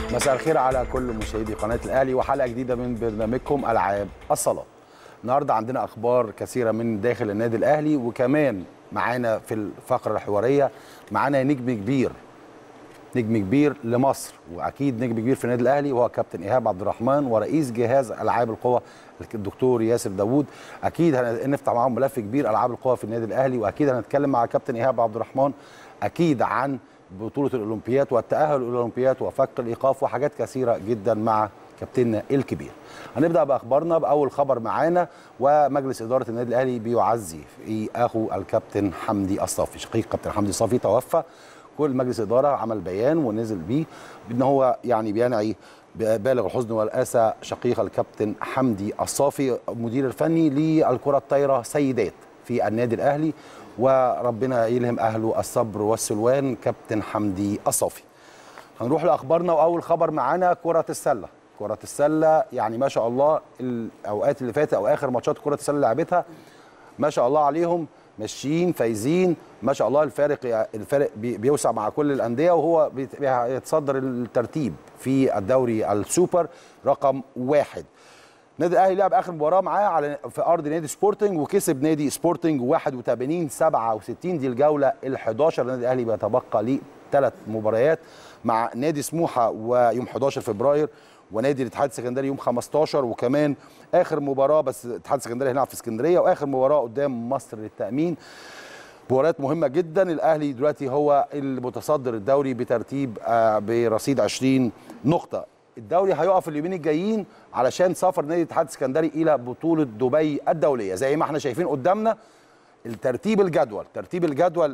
مساء الخير على كل مشاهدي قناه الاهلي وحلقه جديده من برنامجكم العاب الصلاه. النهارده عندنا اخبار كثيره من داخل النادي الاهلي وكمان معانا في الفقره الحواريه معانا نجم كبير نجم كبير لمصر واكيد نجم كبير في النادي الاهلي وهو كابتن ايهاب عبد الرحمن ورئيس جهاز العاب القوى الدكتور ياسر داوود اكيد هنفتح معاهم ملف كبير العاب القوى في النادي الاهلي واكيد هنتكلم مع كابتن ايهاب عبد الرحمن اكيد عن بطوله الاولمبياد والتاهل للاولمبياد وفك الايقاف وحاجات كثيره جدا مع كابتننا الكبير. هنبدا باخبارنا باول خبر معانا ومجلس اداره النادي الاهلي بيعزي في اخو الكابتن حمدي الصافي شقيق كابتن حمدي الصافي توفى كل مجلس اداره عمل بيان ونزل بيه ان هو يعني بينعي بالغ الحزن والاسى شقيق الكابتن حمدي الصافي مدير الفني للكره الطايره سيدات في النادي الاهلي وربنا يلهم اهله الصبر والسلوان كابتن حمدي الصافي. هنروح لاخبارنا واول خبر معانا كره السله. كره السله يعني ما شاء الله الاوقات اللي فاتت او اخر ماتشات كره السله اللي لعبتها ما شاء الله عليهم ماشيين فايزين ما شاء الله الفارق الفارق بيوسع مع كل الانديه وهو بيتصدر الترتيب في الدوري السوبر رقم واحد. النادي الاهلي لعب اخر مباراه معاه على في ارض نادي سبورتنج وكسب نادي سبورتنج 81 67 دي الجوله ال11 النادي الاهلي بيتبقى ليه ثلاث مباريات مع نادي سموحه ويوم 11 فبراير ونادي الاتحاد السكندري يوم 15 وكمان اخر مباراه بس الاتحاد السكندري هيلعب في اسكندريه واخر مباراه قدام مصر للتامين مباريات مهمه جدا الاهلي دلوقتي هو المتصدر الدوري بترتيب برصيد 20 نقطه الدوري هيقف اليومين الجايين علشان سفر نادي الاتحاد السكندري الى بطوله دبي الدوليه زي ما احنا شايفين قدامنا الترتيب الجدول ترتيب الجدول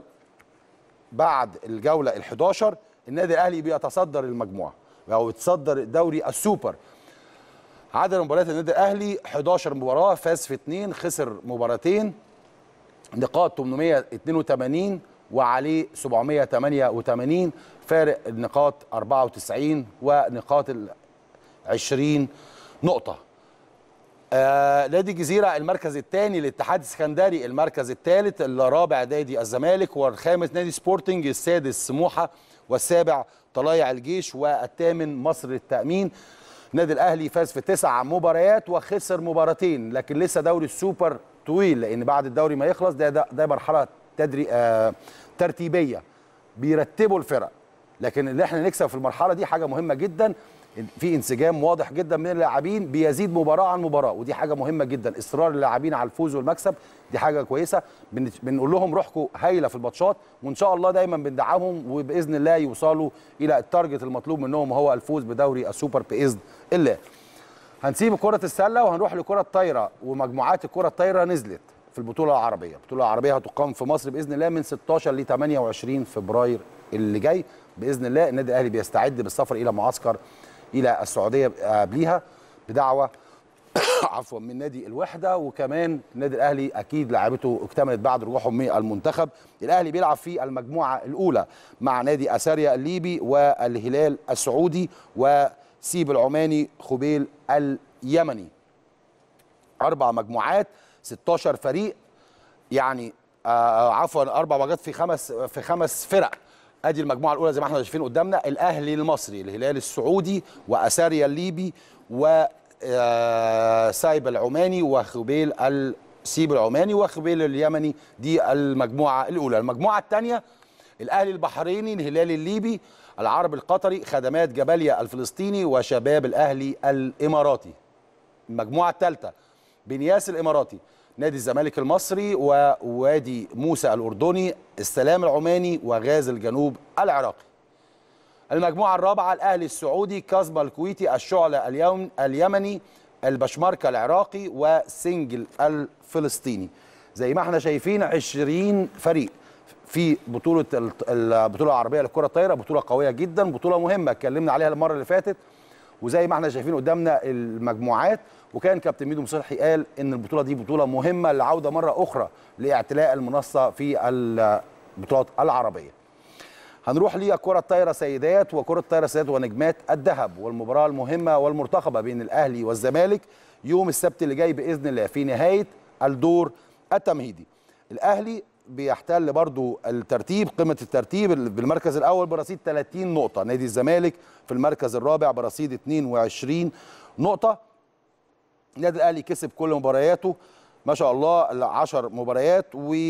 بعد الجوله ال11 النادي الاهلي بيتصدر المجموعه او يتصدر دوري السوبر عدد مباريات النادي الاهلي 11 مباراه فاز في اثنين خسر مباراتين نقاط 882 وعليه 788 فارق النقاط 94 ونقاط ال 20 نقطة. آه نادي الجزيرة المركز الثاني الاتحاد السكندري المركز الثالث الرابع نادي الزمالك والخامس نادي سبورتنج السادس سموحة والسابع طلايع الجيش والثامن مصر للتأمين. النادي الأهلي فاز في تسع مباريات وخسر مباراتين لكن لسه دوري السوبر طويل لأن بعد الدوري ما يخلص ده ده, ده مرحلة تدري آه ترتيبيه بيرتبوا الفرق لكن اللي احنا نكسب في المرحله دي حاجه مهمه جدا في انسجام واضح جدا من اللاعبين بيزيد مباراه عن مباراه ودي حاجه مهمه جدا اصرار اللاعبين على الفوز والمكسب دي حاجه كويسه بنقول لهم روحكم هايله في الماتشات وان شاء الله دايما بندعمهم وباذن الله يوصلوا الى التارجت المطلوب منهم وهو الفوز بدوري السوبر باذن الله هنسيب كره السله وهنروح لكره الطايره ومجموعات الكره الطايره نزلت في البطوله العربيه البطوله العربيه هتقام في مصر باذن الله من 16 ل 28 فبراير اللي جاي باذن الله النادي الاهلي بيستعد بالسفر الى معسكر الى السعوديه قبليها بدعوه عفوا من نادي الوحده وكمان النادي الاهلي اكيد لعبته اكتملت بعد رجوعهم من المنتخب الاهلي بيلعب في المجموعه الاولى مع نادي اساريا الليبي والهلال السعودي وسيب العماني خبيل اليمني اربع مجموعات 16 فريق يعني آه عفوا اربع مجموعات في خمس في خمس فرق ادي المجموعه الاولى زي ما احنا شايفين قدامنا الاهلي المصري الهلال السعودي واساريا الليبي و سايب العماني وخبيل السيب العماني وخبيل اليمني دي المجموعه الاولى المجموعه الثانيه الاهلي البحريني الهلال الليبي العرب القطري خدمات جباليا الفلسطيني وشباب الاهلي الاماراتي المجموعه الثالثه بنياس الاماراتي نادي الزمالك المصري ووادي موسى الاردني السلام العماني وغاز الجنوب العراقي المجموعه الرابعه الاهلي السعودي كازما الكويتي الشعلة اليوم اليمني البشمركة العراقي وسنجل الفلسطيني زي ما احنا شايفين 20 فريق في بطولة البطولة العربية للكرة الطايرة بطولة قوية جدا بطولة مهمة اتكلمنا عليها المرة اللي فاتت وزي ما احنا شايفين قدامنا المجموعات وكان كابتن ميدو مصلحي قال ان البطوله دي بطوله مهمه للعوده مره اخرى لاعتلاء المنصه في البطولات العربيه. هنروح لكره الطايره سيدات وكره الطايره سيدات ونجمات الذهب والمباراه المهمه والمرتقبه بين الاهلي والزمالك يوم السبت اللي جاي باذن الله في نهايه الدور التمهيدي. الاهلي بيحتل برضو الترتيب قمه الترتيب بالمركز الاول برصيد 30 نقطه نادي الزمالك في المركز الرابع برصيد 22 نقطه النادي الاهلي كسب كل مبارياته ما شاء الله 10 مباريات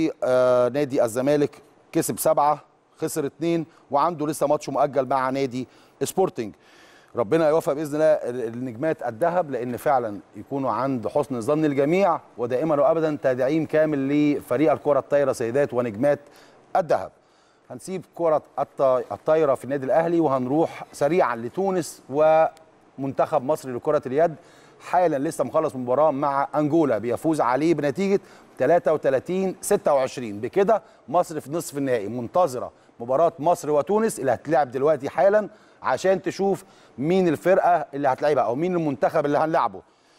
ونادي الزمالك كسب سبعه خسر اثنين وعنده لسه ماتش مؤجل مع نادي سبورتنج ربنا يوفق باذن الله النجمات الذهب لان فعلا يكونوا عند حسن ظن الجميع ودائما وابدا تدعيم كامل لفريق الكره الطايره سيدات ونجمات الذهب هنسيب كره الطايره في النادي الاهلي وهنروح سريعا لتونس ومنتخب مصر لكره اليد حالا لسه مخلص مباراه مع انجولا بيفوز عليه بنتيجه 33 26 بكده مصر في نصف النهائي منتظره مباراه مصر وتونس اللي هتلعب دلوقتي حالا عشان تشوف مين الفرقه اللي هتلعبها او مين المنتخب اللي هنلعبه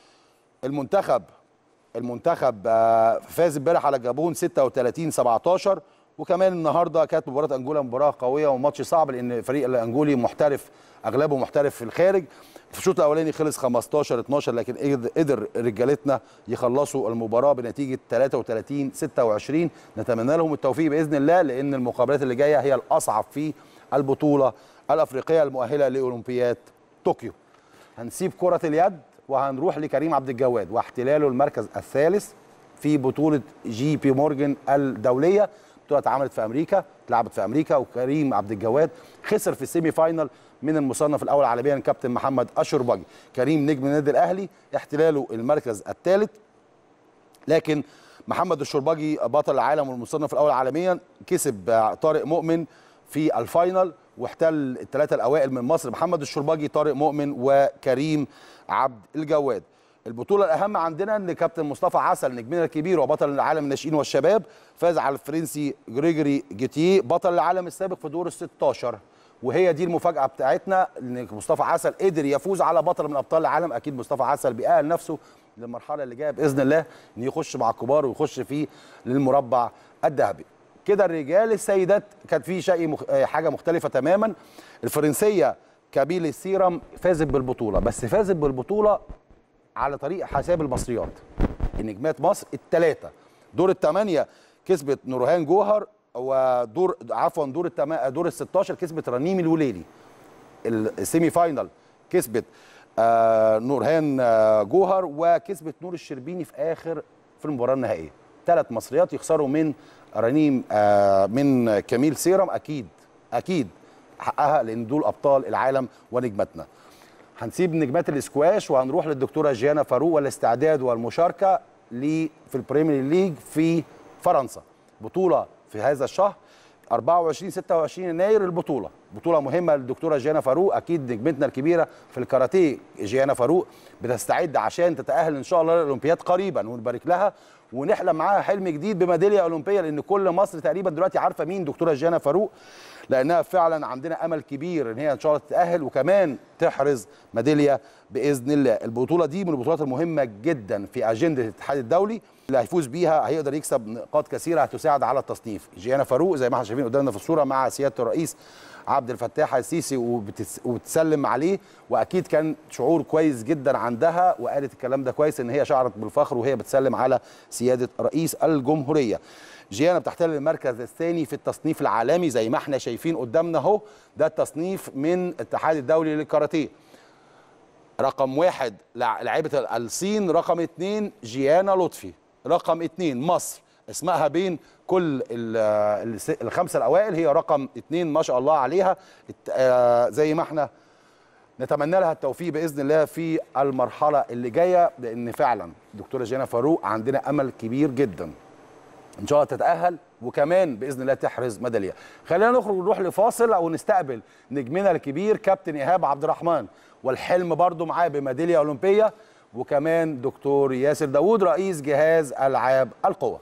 المنتخب المنتخب فاز امبارح على الجابون 36 17 وكمان النهارده كانت مباراه انجولا مباراه قويه وماتش صعب لان الفريق الانجولي محترف اغلبه محترف في الخارج في الشوط الاولاني خلص 15 12 لكن قدر رجالتنا يخلصوا المباراه بنتيجه 33 26 نتمنى لهم التوفيق باذن الله لان المقابلات اللي جايه هي الاصعب في البطوله الافريقيه المؤهله لاولمبياد طوكيو هنسيب كره اليد وهنروح لكريم عبد الجواد واحتلاله المركز الثالث في بطوله جي بي مورجان الدوليه بطوله اتعملت في امريكا اتلعبت في امريكا وكريم عبد الجواد خسر في السيمي فاينل من المصنف الاول عالميا كابتن محمد اشربجي كريم نجم النادي الاهلي احتلاله المركز الثالث لكن محمد الشربجي بطل العالم والمصنف الاول عالميا كسب طارق مؤمن في الفاينل واحتل الثلاثه الاوائل من مصر محمد الشربجي طارق مؤمن وكريم عبد الجواد البطوله الاهم عندنا ان كابتن مصطفى عسل نجمنا الكبير وبطل العالم الناشئين والشباب فاز على الفرنسي جريجوري جيتيه بطل العالم السابق في دور ال 16 وهي دي المفاجاه بتاعتنا ان مصطفى عسل قدر يفوز على بطل من ابطال العالم اكيد مصطفى عسل بيأهل نفسه للمرحله اللي جايه باذن الله ان يخش مع الكبار ويخش فيه للمربع الذهبي كده الرجال السيدات كانت في شيء مخ... حاجه مختلفه تماما الفرنسيه كابيل السيرم فازت بالبطوله بس فازت بالبطوله على طريق حساب المصريات النجمات مصر الثلاثه دور الثمانيه كسبت نورهان جوهر ودور عفوا دور التما... دور ال 16 كسبت رنيم الوليلي السيمي فاينل كسبت آه نورهان آه جوهر وكسبت نور الشربيني في اخر في المباراه النهائيه ثلاث مصريات يخسروا من رنيم آه من كميل سيرم اكيد اكيد حقها لان دول ابطال العالم ونجمتنا هنسيب نجمات الاسكواش وهنروح للدكتوره جيانا فاروق والاستعداد والمشاركه ل في البريمير ليج في فرنسا بطوله في هذا الشهر 24 26 يناير البطوله بطوله مهمه للدكتوره جيانا فاروق اكيد نجمتنا الكبيره في الكاراتيه جيانا فاروق بتستعد عشان تتاهل ان شاء الله للاولمبياد قريبا ونبارك لها ونحلم معاها حلم جديد بميداليه اولمبيه لان كل مصر تقريبا دلوقتي عارفه مين دكتوره جيانا فاروق لانها فعلا عندنا امل كبير ان هي ان شاء الله تتاهل وكمان تحرز ميداليه باذن الله البطوله دي من البطولات المهمه جدا في اجنده الاتحاد الدولي اللي هيفوز بيها هيقدر يكسب نقاط كثيره هتساعد على التصنيف جيانا فاروق زي ما احنا شايفين قدامنا في الصوره مع سياده الرئيس عبد الفتاح السيسي وبتس... وبتسلم عليه واكيد كان شعور كويس جدا عندها وقالت الكلام ده كويس ان هي شعرت بالفخر وهي بتسلم على سياده رئيس الجمهوريه جيانا بتحتل المركز الثاني في التصنيف العالمي زي ما احنا شايفين قدامنا اهو ده التصنيف من الاتحاد الدولي للكاراتيه رقم واحد لعيبه الصين رقم اثنين جيانا لطفي رقم اثنين مصر اسمها بين كل الخمسه الاوائل هي رقم اثنين ما شاء الله عليها زي ما احنا نتمنى لها التوفيق باذن الله في المرحله اللي جايه لان فعلا دكتوره جينا فاروق عندنا امل كبير جدا ان شاء الله تتاهل وكمان باذن الله تحرز ميداليه خلينا نخرج نروح لفاصل او نستقبل نجمنا الكبير كابتن ايهاب عبد الرحمن والحلم برضو معاه بميداليه اولمبيه وكمان دكتور ياسر داوود رئيس جهاز العاب القوى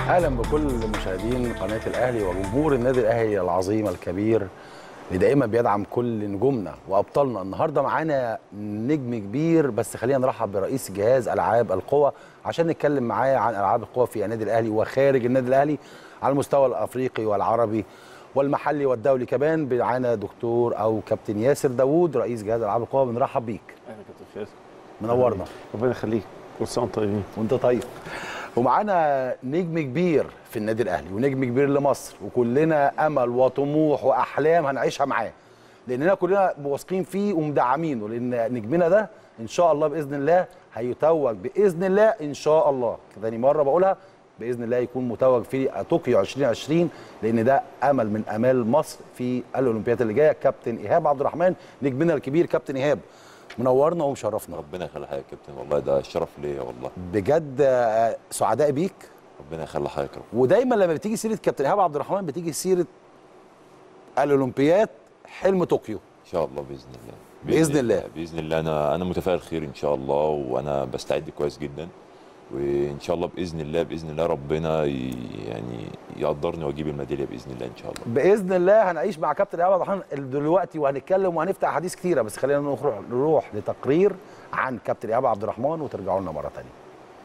اهلا بكل مشاهدين قناه الاهلي وجمهور النادي الاهلي العظيم الكبير اللي دائما بيدعم كل نجومنا وابطالنا النهارده معانا نجم كبير بس خلينا نرحب برئيس جهاز العاب القوى عشان نتكلم معاه عن العاب القوى في النادي الاهلي وخارج النادي الاهلي على المستوى الافريقي والعربي والمحلي والدولي كمان معانا دكتور او كابتن ياسر داوود رئيس جهاز العاب القوى بنرحب بيك اهلا كابتن فارس منورنا ربنا يخليك كل سنه وانتم طيبين وانت طيب ومعانا نجم كبير في النادي الاهلي ونجم كبير لمصر وكلنا امل وطموح واحلام هنعيشها معاه لاننا كلنا واثقين فيه ومدعمينه لان نجمنا ده ان شاء الله باذن الله هيتوج باذن الله ان شاء الله تاني مره بقولها باذن الله يكون متوج في طوكيو 2020 لان ده امل من امال مصر في الاولمبياد اللي جايه كابتن ايهاب عبد الرحمن نجمنا الكبير كابتن ايهاب منورنا ومشرفنا ربنا يخلي حضرتك يا كابتن والله ده شرف ليا والله بجد آه، سعداء بيك ربنا يخلي حضرتك يا رب ودايما لما بتيجي سيره كابتن ايهاب عبد الرحمن بتيجي سيره الاولمبياد حلم طوكيو ان شاء الله باذن الله بإذن الله. باذن الله انا انا متفائل خير ان شاء الله وانا بستعد كويس جدا وان شاء الله باذن الله باذن الله ربنا ي- يعني يقدرني واجيب الميداليه باذن الله ان شاء الله باذن الله هنعيش مع كابتن ايهاب عبد الرحمن دلوقتي وهنتكلم وهنفتح احاديث كتيره بس خلينا نروح نروح لتقرير عن كابتن ايهاب عبد الرحمن وترجعوا لنا مره ثانيه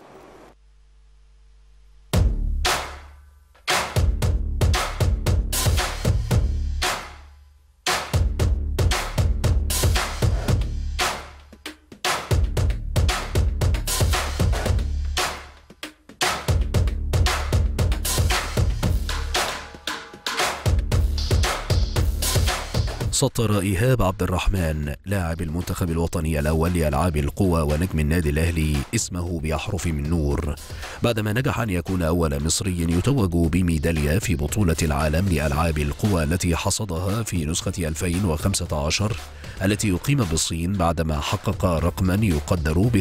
سطر إيهاب عبد الرحمن لاعب المنتخب الوطني الأول لألعاب القوى ونجم النادي الأهلي اسمه بأحرف من نور بعدما نجح أن يكون أول مصري يتوج بميدالية في بطولة العالم لألعاب القوى التي حصدها في نسخة 2015 التي أقيمت بالصين بعدما حقق رقما يقدر ب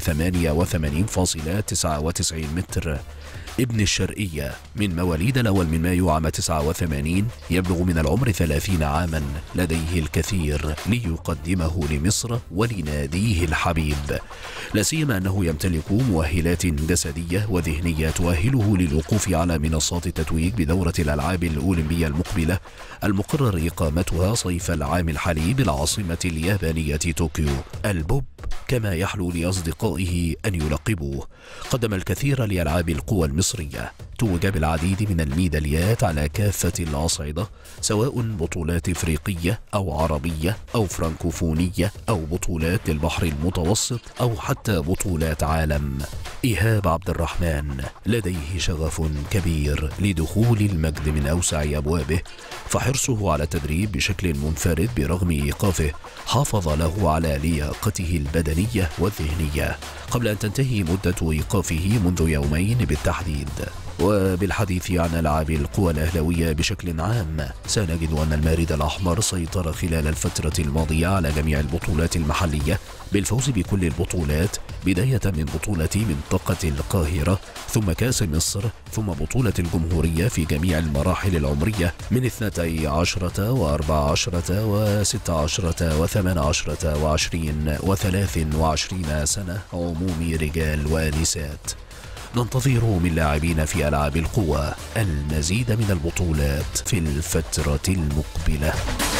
88.99 متر ابن الشرقية من مواليد الأول من مايو عام 89 يبلغ من العمر 30 عاما لديه الكثير ليقدمه لمصر ولناديه الحبيب لا سيما أنه يمتلك مؤهلات جسدية وذهنية تؤهله للوقوف على منصات التتويج بدورة الألعاب الأولمبية المقبلة المقرر إقامتها صيف العام الحالي بالعاصمة اليابانية طوكيو البوب كما يحلو لأصدقائه أن يلقبوه قدم الكثير لألعاب القوى المصرية توج بالعديد من الميداليات على كافة الأصعدة سواء بطولات إفريقية أو عربية أو فرانكوفونية أو بطولات البحر المتوسط أو حتى بطولات عالم إيهاب عبد الرحمن لديه شغف كبير لدخول المجد من أوسع أبوابه فحرصه على التدريب بشكل منفرد برغم إيقافه حافظ له على لياقته البدنية والذهنية قبل أن تنتهي مدة إيقافه منذ يومين بالتحديد وبالحديث عن ألعاب القوى الأهلوية بشكل عام سنجد أن المارد الأحمر سيطر خلال الفترة الماضية على جميع البطولات المحلية بالفوز بكل البطولات بداية من بطولة منطقة القاهرة ثم كأس مصر ثم بطولة الجمهورية في جميع المراحل العمرية من اثنتي عشرة وأربع عشرة وست عشرة وثمان عشرة وعشرين وثلاث وعشرين سنة عموم رجال ونسات ننتظر من لاعبين في ألعاب القوى المزيد من البطولات في الفترة المقبلة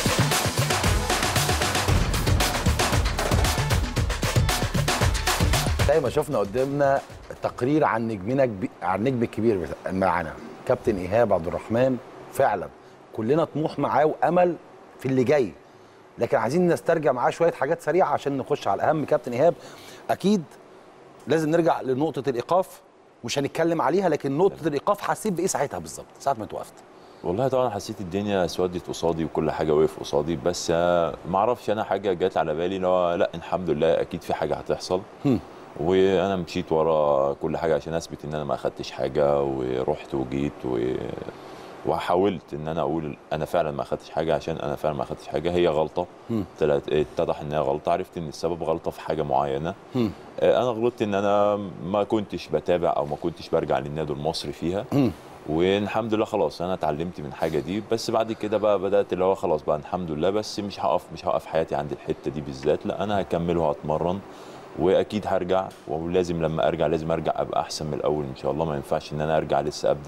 زي ما شفنا قدامنا تقرير عن نجمنا كبي... عن النجم الكبير بتا- معانا كابتن ايهاب عبد الرحمن فعلا كلنا طموح معاه وامل في اللي جاي لكن عايزين نسترجع معاه شويه حاجات سريعه عشان نخش على الاهم كابتن ايهاب اكيد لازم نرجع لنقطه الايقاف مش هنتكلم عليها لكن نقطه الايقاف حسيت بايه ساعتها بالظبط ساعه ما انت وقفت والله طبعا حسيت الدنيا اسودت قصادي وكل حاجه وقف قصادي بس آه، ما اعرفش انا حاجه جت على بالي اللي هو لا الحمد لله اكيد في حاجه هتحصل هم. وانا مشيت ورا كل حاجه عشان اثبت ان انا ما اخدتش حاجه ورحت وجيت و... وحاولت ان انا اقول انا فعلا ما اخدتش حاجه عشان انا فعلا ما اخدتش حاجه هي غلطه هم. طلعت اتضح ان هي غلطه عرفت ان السبب غلطه في حاجه معينه هم. آه، انا غلطت ان انا ما كنتش بتابع او ما كنتش برجع للنادي المصري فيها هم. والحمد لله خلاص انا اتعلمت من الحاجه دي بس بعد كده بقى بدات اللي هو خلاص بقى الحمد لله بس مش هقف مش هقف حياتي عند الحته دي بالذات لا انا هكمل وهتمرن واكيد هرجع ولازم لما ارجع لازم ارجع ابقى احسن من الاول ان شاء الله ما ينفعش ان انا ارجع لسه ابدا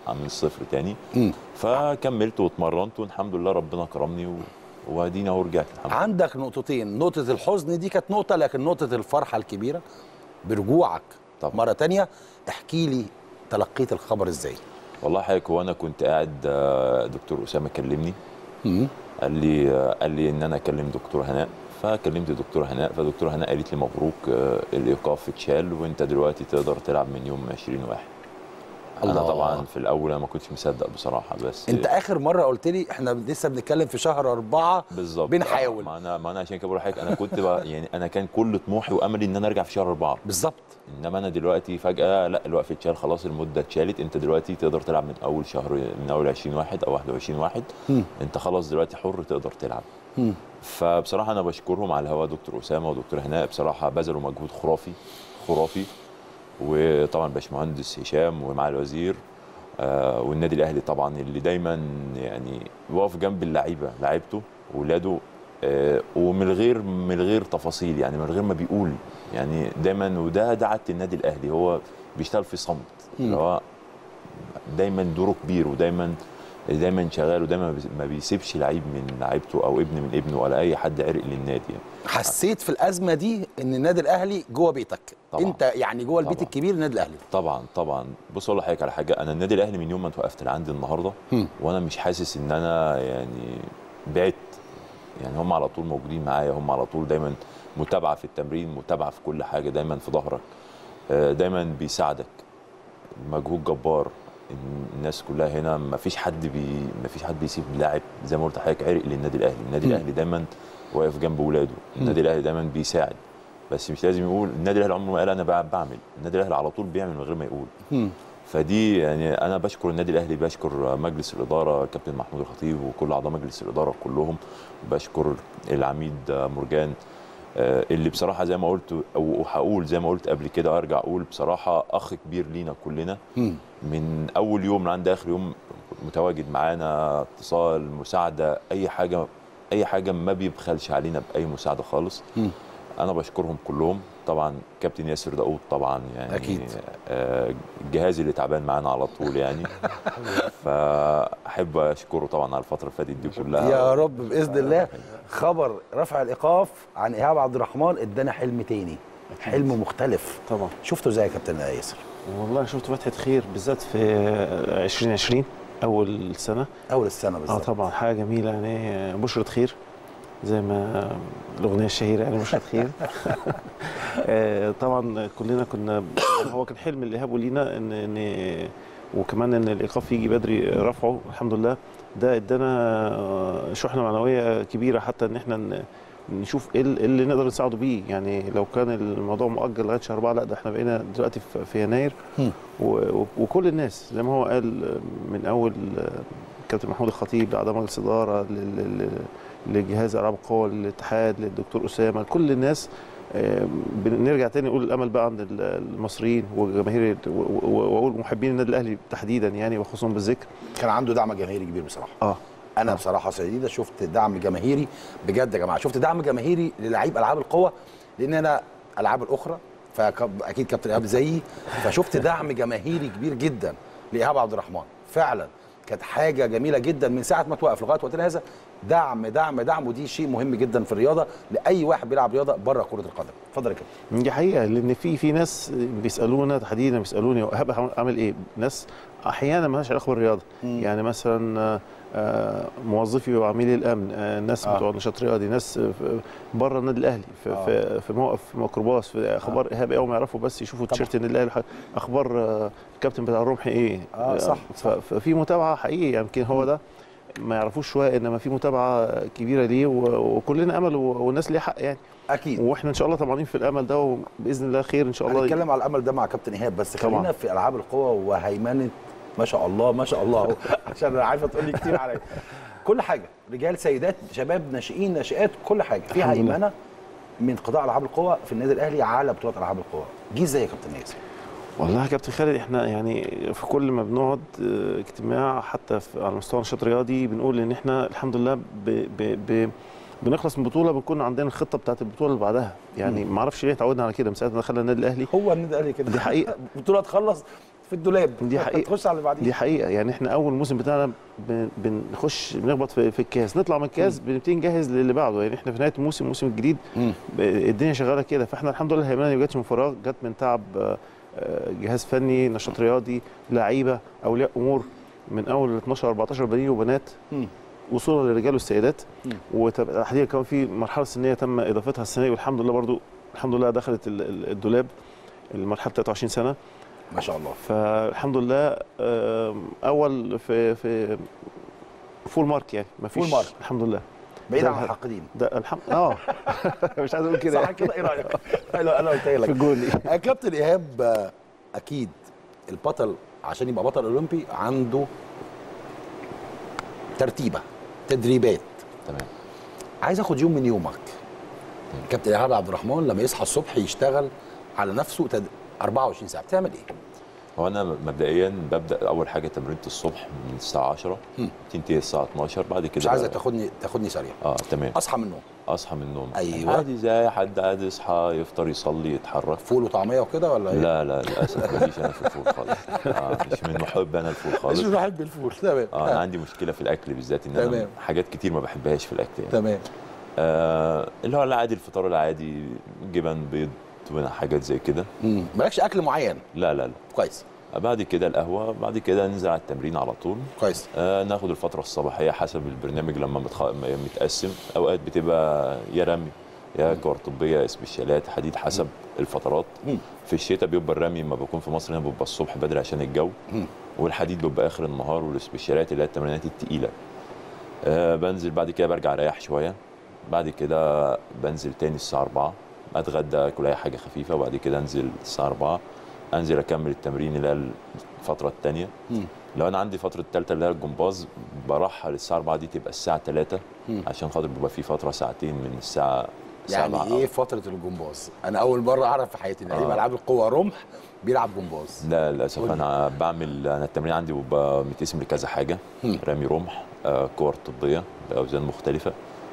من الصفر تاني مم. فكملت واتمرنت والحمد لله ربنا كرمني و... وادينا اهو رجعت الحمد لله عندك نقطتين نقطه الحزن دي كانت نقطه لكن نقطه الفرحه الكبيره برجوعك طبعا. مره تانية احكي لي تلقيت الخبر ازاي والله حضرتك وانا كنت قاعد آه، دكتور اسامه كلمني مم. قال لي آه، قال لي ان انا اكلم دكتور هناء فكلمت دكتور هناء فدكتور هناء قالت لي مبروك آه، الايقاف اتشال وانت دلوقتي تقدر تلعب من يوم 20 واحد انا الله. طبعا في الاول انا ما كنتش مصدق بصراحه بس انت اخر مره قلت لي احنا لسه بنتكلم في شهر أربعة بالظبط بنحاول. ما انا ما انا عشان كده بقول لحضرتك انا كنت بقى يعني انا كان كل طموحي واملي ان انا ارجع في شهر اربعه بالظبط انما انا دلوقتي فجاه لا الوقف اتشال خلاص المده اتشالت انت دلوقتي تقدر تلعب من اول شهر من اول 20 واحد او 21 واحد مم. انت خلاص دلوقتي حر تقدر تلعب مم. فبصراحه انا بشكرهم على الهواء دكتور اسامه ودكتور هناء بصراحه بذلوا مجهود خرافي خرافي وطبعا باشمهندس هشام ومع الوزير آه والنادي الاهلي طبعا اللي دايما يعني واقف جنب اللعيبه لعيبته واولاده آه ومن غير من غير تفاصيل يعني من غير ما بيقول يعني دايما وده ده عاده النادي الاهلي هو بيشتغل في صمت اللي هو دايما دوره كبير ودايما دايما شغال ودايما ما بيسيبش لعيب من لعيبته او ابن من ابنه ولا اي حد عرق للنادي يعني. حسيت في الازمه دي ان النادي الاهلي جوه بيتك طبعاً. انت يعني جوه البيت طبعاً. الكبير النادي الاهلي طبعا طبعا بص اقول لحضرتك على حاجه انا النادي الاهلي من يوم ما اتوقفت لعندي النهارده هم. وانا مش حاسس ان انا يعني بعدت يعني هم على طول موجودين معايا هم على طول دايما متابعه في التمرين متابعه في كل حاجه دايما في ظهرك آه، دايما بيساعدك مجهود جبار الناس كلها هنا ما فيش حد بي ما فيش حد بيسيب لاعب زي ما قلت لحضرتك عرق للنادي الاهلي النادي مم. الاهلي دايما واقف جنب ولاده النادي الاهلي دايما بيساعد بس مش لازم يقول النادي الاهلي عمره ما قال انا بع- بعمل النادي الاهلي على طول بيعمل من غير ما يقول هم. فدي يعني انا بشكر النادي الاهلي بشكر مجلس الاداره كابتن محمود الخطيب وكل اعضاء مجلس الاداره كلهم بشكر العميد مرجان آه، اللي بصراحه زي ما قلت او هقول زي ما قلت قبل كده وارجع اقول بصراحه اخ كبير لينا كلنا هم. من اول يوم لعند اخر يوم متواجد معانا اتصال مساعده اي حاجه اي حاجه ما بيبخلش علينا باي مساعده خالص مم. انا بشكرهم كلهم طبعا كابتن ياسر داوود طبعا يعني أكيد. آه، الجهاز اللي تعبان معانا على طول يعني فاحب اشكره طبعا على الفتره اللي فاتت دي كلها يا رب باذن الله خبر رفع الايقاف عن ايهاب عبد الرحمن ادانا حلم تاني حلم مختلف طبعا شفته ازاي يا كابتن ياسر والله شفت فتحه خير بالذات في 2020 اول سنه اول السنه اه بالظبط طبعا حاجه جميله يعني بشرة خير زي ما الاغنيه الشهيره يعني بشرة خير آه، طبعا كلنا كنا هو كان حلم الايهاب ولينا ان ان وكمان ان الايقاف يجي بدري رفعه الحمد لله ده ادانا آه، شحنه معنويه كبيره حتى ان احنا ن- نشوف ايه ال- إيه اللي نقدر نساعده بيه يعني لو كان الموضوع مؤجل لغايه شهر اربعه لا ده احنا بقينا دلوقتي في- في يناير هم. و- و- وكل الناس زي ما هو قال من اول كابتن محمود الخطيب لاعضاء مجلس اداره لل- لل- لجهاز العاب القوى للاتحاد للدكتور اسامه كل الناس آه، بنرجع تاني نقول الامل بقى عند ال- المصريين وجماهير و- و- واقول محبين النادي الاهلي تحديدا يعني وخصوصا بالذكر كان عنده دعم جماهيري كبير بصراحه اه انا بصراحه شديده شفت دعم جماهيري بجد يا جماعه شفت دعم جماهيري للعيب العاب القوه لان انا العاب الاخرى فاكيد كابتن ايهاب زيي فشفت دعم جماهيري كبير جدا لايهاب عبد الرحمن فعلا كانت حاجه جميله جدا من ساعه ما توقف لغايه وقتنا هذا دعم دعم دعم ودي شيء مهم جدا في الرياضه لاي واحد بيلعب رياضه بره كره القدم اتفضل يا كابتن دي حقيقه لان في في ناس بيسالونا تحديدا بيسالوني وهبقى عامل ايه ناس احيانا ما لهاش علاقه بالرياضه مم. يعني مثلا آه، آه، موظفي وعميلي الامن آه، ناس آه. بتوع نشاط رياضي ناس في- بره النادي الاهلي في, آه. في, في موقف في ميكروباص في اخبار ايهاب اول ما يعرفوا بس يشوفوا تيشيرت النادي الاهلي ح- اخبار آه، الكابتن بتاع الرمح ايه آه، صح، ف- ففي متابعه حقيقيه يمكن هو ده ما يعرفوش شويه انما في متابعه كبيره ليه و- وكلنا امل و- والناس ليها حق يعني اكيد واحنا ان شاء الله طمعانين في الامل ده وباذن الله خير ان شاء الله هنتكلم على الامل ده مع كابتن ايهاب بس طبعاً. خلينا في العاب القوى وهيمنه ما شاء الله ما شاء الله عشان انا عارفه تقول لي كتير عليا كل حاجه رجال سيدات شباب ناشئين ناشئات كل حاجه في الحمد لله. هيمنه من قطاع العاب القوى في النادي الاهلي على بطولات العاب القوى جه ازاي يا كابتن ياسر والله يا كابتن خالد احنا يعني في كل ما بنقعد اه، اجتماع حتى في على مستوى نشاط رياضي بنقول ان احنا الحمد لله ب ب ب بنخلص من بطوله بنكون عندنا الخطه بتاعت البطوله اللي بعدها يعني ما اعرفش ليه اتعودنا على كده من ساعه ما دخلنا النادي الاهلي هو النادي الاهلي كده دي حقيقة. البطوله تخلص في الدولاب دي حقيقة. تخش على اللي بعديه دي حقيقه يعني احنا اول موسم بتاعنا بن- بنخش بنخبط في, في الكاس نطلع من الكاس بنبتدي نجهز للي بعده يعني احنا في نهايه الموسم الموسم الجديد مم. ب- الدنيا شغاله كده فاحنا الحمد لله هيمنه ما جاتش من فراغ جت من تعب آه، آه، جهاز فني نشاط رياضي لعيبه اولياء امور من اول 12 14 بنين وبنات مم. وصولا للرجال والسيدات مم. وتحديدا كمان في مرحله سنيه تم اضافتها السنه دي والحمد لله برضو الحمد لله دخلت ال- ال- الدولاب المرحله 23 سنه ما شاء الله فالحمد لله آم، اول في في فول مارك يعني ما فيش فول مارك. الحمد لله بعيد ده عن الح- الحاقدين ده الحمد اه مش عايز اقول كده صح كده ايه رايك؟ انا انا قلت في لك الجول يا كابتن ايهاب آه، اكيد البطل عشان يبقى بطل اولمبي عنده ترتيبه تدريبات تمام عايز اخد يوم من يومك كابتن ايهاب عبد الرحمن لما يصحى الصبح يشتغل على نفسه تد... 24 ساعه بتعمل ايه؟ هو انا مبدئيا ببدا اول حاجه تمرينه الصبح من الساعه 10 مم. تنتهي الساعه 12 بعد كده مش عايزك تاخدني تاخدني سريع اه تمام اصحى من النوم اصحى من النوم أيوة. عادي زي اي حد عادي يصحى يفطر يصلي يتحرك فول وطعميه وكده ولا ايه؟ لا لا للاسف ماليش انا في الفول خالص آه مش من محب انا الفول خالص مش بحب الفول تمام اه انا عندي مشكله في الاكل بالذات ان انا تمام. حاجات كتير ما بحبهاش في الاكل يعني. تمام آه اللي هو العادي الفطار العادي جبن بيض حاجات زي كده مم. مالكش اكل معين لا لا لا كويس بعد كده القهوه بعد كده ننزل على التمرين على طول كويس آه ناخد الفتره الصباحيه حسب البرنامج لما متخ... م- متقسم اوقات بتبقى يا رمي يا كور طبيه يا سبيشالات حديد حسب الفترات مم. في الشتاء بيبقى الرمي لما بكون في مصر هنا بيبقى الصبح بدري عشان الجو مم. والحديد بيبقى اخر النهار والسبيشالات اللي هي التمرينات التقيله آه بنزل بعد كده برجع اريح شويه بعد كده بنزل تاني الساعه 4 اتغدى اكل اي حاجه خفيفه وبعد كده انزل الساعه 4 انزل اكمل التمرين اللي هي الفتره الثانيه مم. لو انا عندي فتره الثالثه اللي هي الجمباز برحل الساعه 4 دي تبقى الساعه 3 مم. عشان خاطر بيبقى في فتره ساعتين من الساعه يعني 7 ايه فتره الجمباز؟ انا اول مره اعرف في حياتي ان لعيب آه. العاب القوه رمح بيلعب جمباز لا للاسف قولي. انا بعمل انا التمرين عندي بيبقى متقسم لكذا حاجه مم. رمي رمح آه، كور طبيه باوزان مختلفه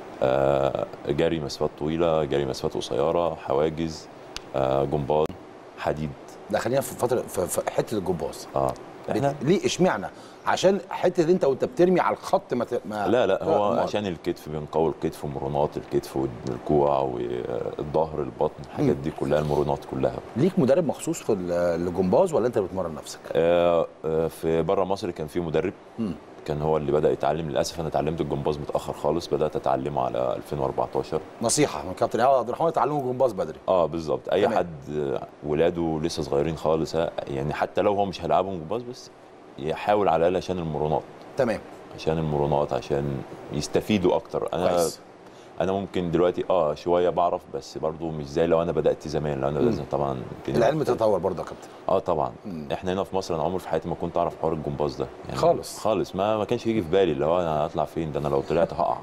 آه، جري مسافات طويله جري مسافات قصيره حواجز آه، جمباز حديد لا خلينا في فتره في في حته الجمباز اه احنا بت... ليه اشمعنى؟ عشان حته انت وانت بترمي على الخط ما, ت... ما لا لا هو أمال. عشان الكتف بنقوي الكتف ومرونات الكتف والكوع والظهر البطن الحاجات دي كلها المرونات كلها ليك مدرب مخصوص في ال- الجمباز ولا انت اللي بتمرن نفسك؟ آه، آه، في بره مصر كان في مدرب مم. كان هو اللي بدا يتعلم للاسف انا اتعلمت الجمباز متاخر خالص بدات اتعلمه على 2014 نصيحه من كابتن ايهاب عبد الرحمن اتعلموا جمباز بدري اه بالظبط اي تمام. حد آه، ولاده لسه صغيرين خالص ها، يعني حتى لو هو مش هيلعبهم جمباز بس يحاول على الاقل عشان المرونات تمام عشان المرونات عشان يستفيدوا اكتر انا كويس انا ممكن دلوقتي اه شويه بعرف بس برضو مش زي لو انا بدات زمان لو انا مم. بدات طبعا الدنيا العلم مختلفة. تطور برضه يا كابتن اه طبعا مم. احنا هنا في مصر انا عمري في حياتي ما كنت اعرف حوار الجمباز ده يعني خالص. خالص ما ما كانش يجي في بالي اللي هو انا هطلع فين ده انا لو طلعت هقع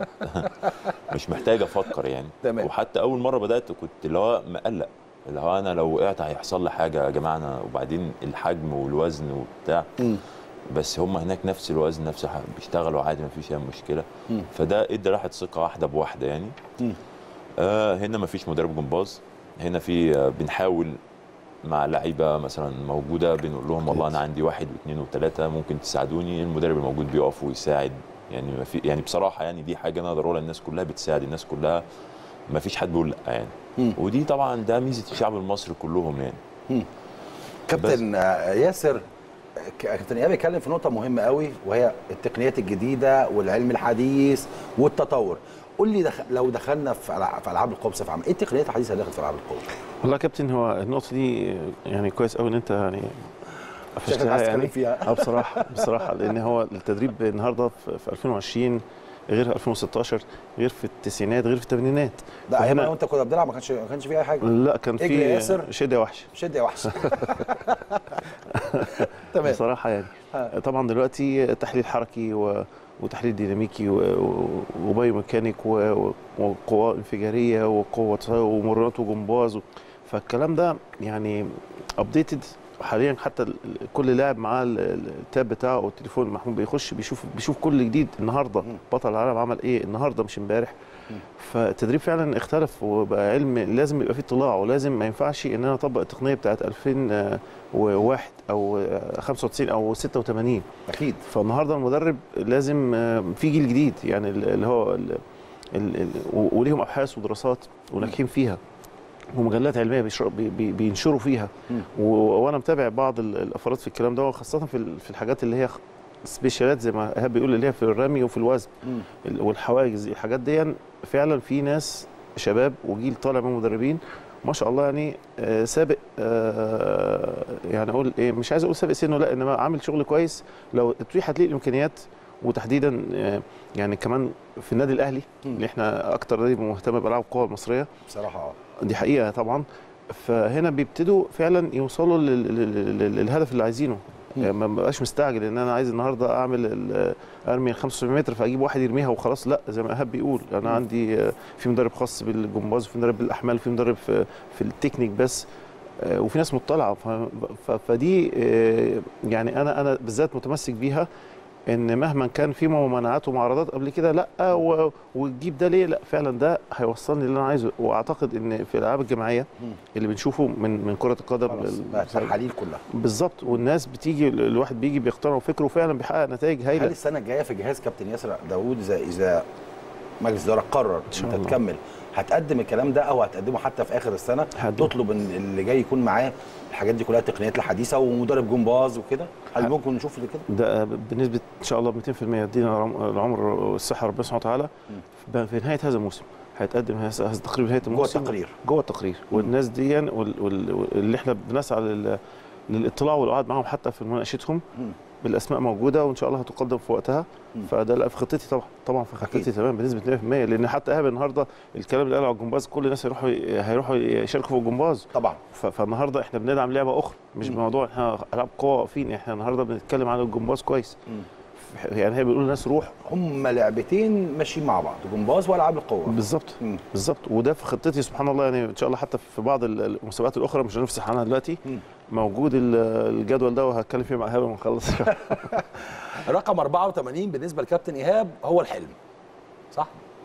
مش محتاج افكر يعني تمام. وحتى اول مره بدات كنت اللي هو مقلق اللي هو انا لو وقعت هيحصل لي حاجه يا جماعه انا وبعدين الحجم والوزن وبتاع مم. بس هم هناك نفس الوزن نفس الح- بيشتغلوا عادي ما فيش اي مشكله مم. فده ادى راحه ثقه واحده بواحده يعني مم. آه هنا ما فيش مدرب جمباز هنا في آه بنحاول مع لعيبه مثلا موجوده بنقول لهم والله انا عندي واحد واثنين وثلاثه ممكن تساعدوني المدرب الموجود بيقف ويساعد يعني ما في يعني بصراحه يعني دي حاجه انا اقدر اقولها الناس كلها بتساعد الناس كلها ما فيش حد بيقول لا يعني مم. ودي طبعا ده ميزه الشعب المصري كلهم يعني كابتن آه، ياسر ك- كابتن ايهاب بيتكلم في نقطه مهمه قوي وهي التقنيات الجديده والعلم الحديث والتطور قول لي دخ... لو دخلنا في ألع- في العاب القوه بصفه عامه ايه التقنيات الحديثه اللي دخلت في العاب القوه والله يا كابتن هو النقطه دي يعني كويس قوي ان انت يعني شكلك قفشتها عايز تتكلم يعني فيها اه بصراحه بصراحه لان هو التدريب النهارده في في 2020 غير في 2016 غير في التسعينات غير في الثمانينات لا ايام فهنا- انا وانت كنا بنلعب ما كانش ما كانش فيه اي حاجه لا كان اجري يا ياسر. في شده وحش شد يا وحش تمام بصراحه يعني آه. طبعا دلوقتي تحليل حركي و... وتحليل ديناميكي و... و... وبايوميكانيك و... و- وقوى انفجاريه وقوه ومرونات وجمباز و... فالكلام ده يعني ابديتد حاليا حتى ال- ال- كل لاعب معاه ال- ال- التاب بتاعه او التليفون المحمول بيخش بيشوف بيشوف كل جديد النهارده بطل العالم عمل ايه النهارده مش امبارح فالتدريب فعلا اختلف وبقى علم لازم يبقى فيه اطلاع ولازم ما ينفعش ان انا اطبق التقنيه بتاعت 2001 او 95 او 86 اكيد فالنهارده المدرب لازم آه، في جيل جديد يعني ال- اللي هو ال- ال- ال- و- وليهم ابحاث ودراسات وناجحين فيها ومجلات علميه بيشر- بي- بي- بينشروا فيها و- وانا متابع بعض ال- الافراد في الكلام ده وخاصه في ال- في الحاجات اللي هي خ- سبيشالات زي ما ايهاب بيقول اللي هي في الرمي وفي الوزن ال- والحواجز الحاجات دي فعلا في ناس شباب وجيل طالع من مدربين ما شاء الله يعني آه، سابق آه، يعني اقول ايه مش عايز اقول سابق سنه لا انما عامل شغل كويس لو اتيحت ليه الامكانيات وتحديدا آه، يعني كمان في النادي الاهلي اللي احنا اكتر نادي مهتم بالعاب القوى المصريه بصراحه اه دي حقيقه طبعا فهنا بيبتدوا فعلا يوصلوا لل- لل- لل- للهدف اللي عايزينه يعني ما بقاش مستعجل ان انا عايز النهارده اعمل ال- ارمي ال 75 متر فاجيب واحد يرميها وخلاص لا زي ما ايهاب بيقول انا عندي آه، في مدرب خاص بالجمباز وفي مدرب بالاحمال وفي مدرب في, في التكنيك بس آه، وفي ناس مطلعه ف- ف- فدي آه، يعني انا انا بالذات متمسك بيها ان مهما كان في ممانعات ومعارضات قبل كده لا و- وتجيب ده ليه لا فعلا ده هيوصلني اللي انا عايزه واعتقد ان في الالعاب الجماعيه اللي بنشوفه من من كره القدم خلاص ال- بقت تحاليل كلها بالظبط والناس بتيجي الواحد بيجي بيقتنع فكره وفعلا بيحقق نتائج هل هايله السنه الجايه في جهاز كابتن ياسر داوود اذا اذا مجلس الاداره قرر شاء انت الله. تكمل هتقدم الكلام ده او هتقدمه حتى في اخر السنه هقدم. تطلب ان اللي جاي يكون معاه الحاجات دي كلها التقنيات الحديثه ومدرب جمباز وكده هل ه- ممكن نشوف اللي كده ده بنسبه ان شاء الله 200% يدينا العم- العمر والصحه ربنا سبحانه وتعالى ب- في نهايه هذا الموسم هيتقدم هذا هذا التقرير نهايه جوه الموسم التقرير جوه التقرير والناس دي وال- وال- واللي احنا بنسعى لل- للاطلاع والقعد معاهم حتى في مناقشتهم مم. بالاسماء موجوده وان شاء الله هتقدم في وقتها مم. فده لا في خطتي طبعا طبعا في أكيد. خطتي تمام بنسبه 100% لان حتى ايهاب النهارده الكلام اللي قاله على الجمباز كل الناس هيروحوا هيروحوا يشاركوا في الجمباز طبعا ف- فالنهارده احنا بندعم لعبه اخرى مش مم. بموضوع احنا العاب قوه واقفين احنا النهارده بنتكلم عن الجمباز كويس مم. يعني هي بيقولوا للناس روح هم لعبتين ماشيين مع بعض جمباز والعاب القوه بالظبط مم. بالظبط وده في خطتي سبحان الله يعني ان شاء الله حتى في بعض ال- المسابقات الاخرى مش هنفسح عنها دلوقتي مم. موجود ال- الجدول ده وهتكلم فيه مع ايهاب لما نخلص رقم 84 بالنسبه لكابتن ايهاب هو الحلم صح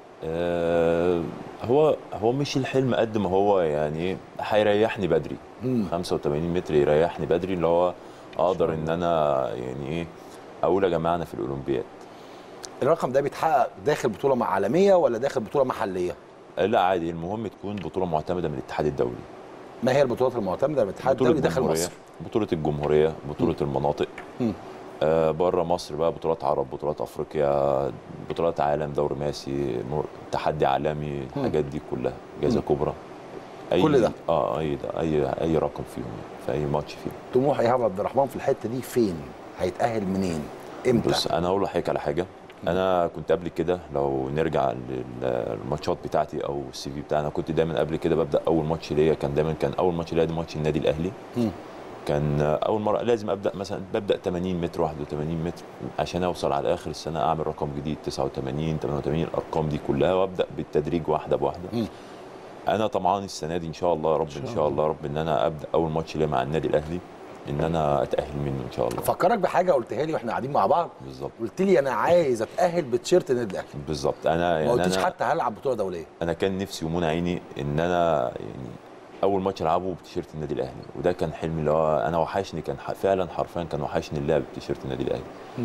آه، هو هو مش الحلم قد ما هو يعني هيريحني بدري مم. 85 متر يريحني بدري اللي هو اقدر ان انا يعني ايه اقول يا جماعه انا في الاولمبياد الرقم ده بيتحقق داخل بطوله مع عالميه ولا داخل بطوله محليه آه، لا عادي المهم تكون بطوله معتمده من الاتحاد الدولي ما هي البطولات المعتمده من الاتحاد بطولة الدولي داخل الجمهورية، مصر بطولة الجمهورية بطولة المناطق مم. آه بره مصر بقى بطولات عرب بطولات افريقيا بطولات عالم دوري ماسي مر- تحدي عالمي الحاجات دي كلها جائزه مم. كبرى اي كل ده؟ اه اي ده اي اي رقم فيهم في اي ماتش فيهم طموح ايهاب عبد الرحمن في الحته دي فين هيتاهل منين امتى بص انا اقول لحضرتك على حاجه انا كنت قبل كده لو نرجع للماتشات بتاعتي او السي في بتاعنا كنت دايما قبل كده ببدا اول ماتش ليا كان دايما كان اول ماتش ليا ده ماتش النادي الاهلي مم. كان اول مره لازم ابدا مثلا ببدا 80 متر 81 متر عشان اوصل على اخر السنه اعمل رقم جديد 89 88 الارقام دي كلها وابدا بالتدريج واحده بواحده مم. انا طمعان السنه دي ان شاء الله يا رب ان شاء الله يا رب ان انا ابدا اول ماتش ليا مع النادي الاهلي ان انا اتاهل منه ان شاء الله افكرك بحاجه قلتها لي واحنا قاعدين مع بعض بالظبط قلت لي انا عايز اتاهل بتيشيرت النادي الاهلي بالظبط انا ما يعني قلتش انا حتى هلعب بطوله دوليه انا كان نفسي ومنى عيني ان انا يعني اول ماتش العبه بتيشيرت النادي الاهلي وده كان حلمي اللي هو انا وحشني كان ح- فعلا حرفيا كان وحشني اللعب بتيشيرت النادي الاهلي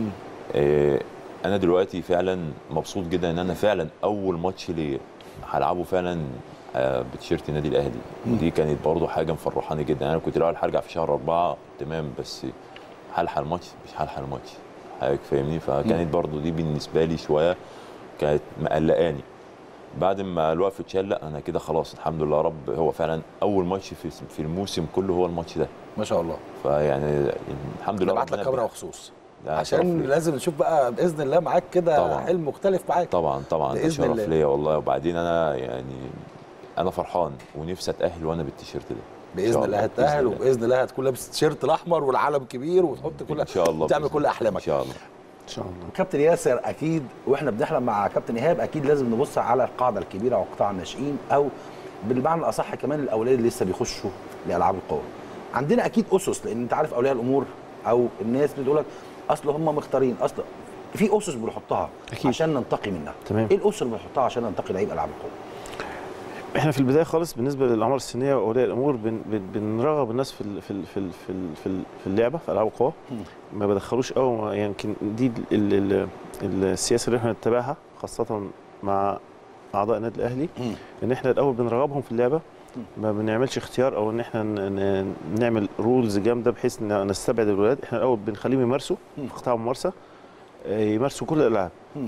إيه انا دلوقتي فعلا مبسوط جدا ان انا فعلا اول ماتش لي هلعبه فعلا آه، بتيشيرت النادي الاهلي ودي كانت برضو حاجه مفرحاني جدا انا كنت الاول هرجع في شهر أربعة تمام بس هلحق الماتش مش هلحق الماتش حضرتك فاهمني فكانت برضو دي بالنسبه لي شويه كانت مقلقاني بعد ما الوقف اتشال لا انا كده خلاص الحمد لله يا رب هو فعلا اول ماتش في في الموسم كله هو الماتش ده ما شاء الله فيعني الحمد لله نبعت لك ربنا كاميرا بي- مخصوص ده شرف عشان ليا. لازم نشوف بقى باذن الله معاك كده طبعاً. حلم مختلف معاك طبعا طبعا ده بإذن شرف الله. ليا والله وبعدين انا يعني انا فرحان ونفسي اتاهل وانا بالتيشيرت ده إن باذن شاء الله الله، هتتاهل بإذن الله. وباذن الله هتكون لابس التيشيرت الاحمر والعلم كبير وتحط كل ان شاء الله تعمل بإذن كل الله. احلامك ان شاء الله ان شاء الله كابتن ياسر اكيد واحنا بنحلم مع كابتن ايهاب اكيد لازم نبص على القاعده الكبيره وقطاع الناشئين او بالمعنى الاصح كمان الاولاد اللي لسه بيخشوا لالعاب القوه عندنا اكيد اسس لان انت عارف اولياء الامور او الناس بتقول لك اصل هم مختارين اصل في اسس بنحطها أكيد. عشان ننتقي منها تمام. ايه الاسس اللي بنحطها عشان ننتقي لعيب العاب القوه احنا في البدايه خالص بالنسبه للاعمار السنيه واولياء الامور بن بن بنرغب الناس في ال- في ال- في ال- في ال- في ال- في اللعبه في العاب القوى ما بدخلوش قوي يعني يمكن دي ال ال ال السياسه اللي احنا نتبعها خاصه مع اعضاء النادي الاهلي مم. ان احنا الاول بنرغبهم في اللعبه ما بنعملش اختيار او ان احنا ن- ن- نعمل رولز جامده بحيث ان نستبعد الولاد احنا الاول بنخليهم يمارسوا مم. في قطاع الممارسه آه، يمارسوا كل الالعاب مم.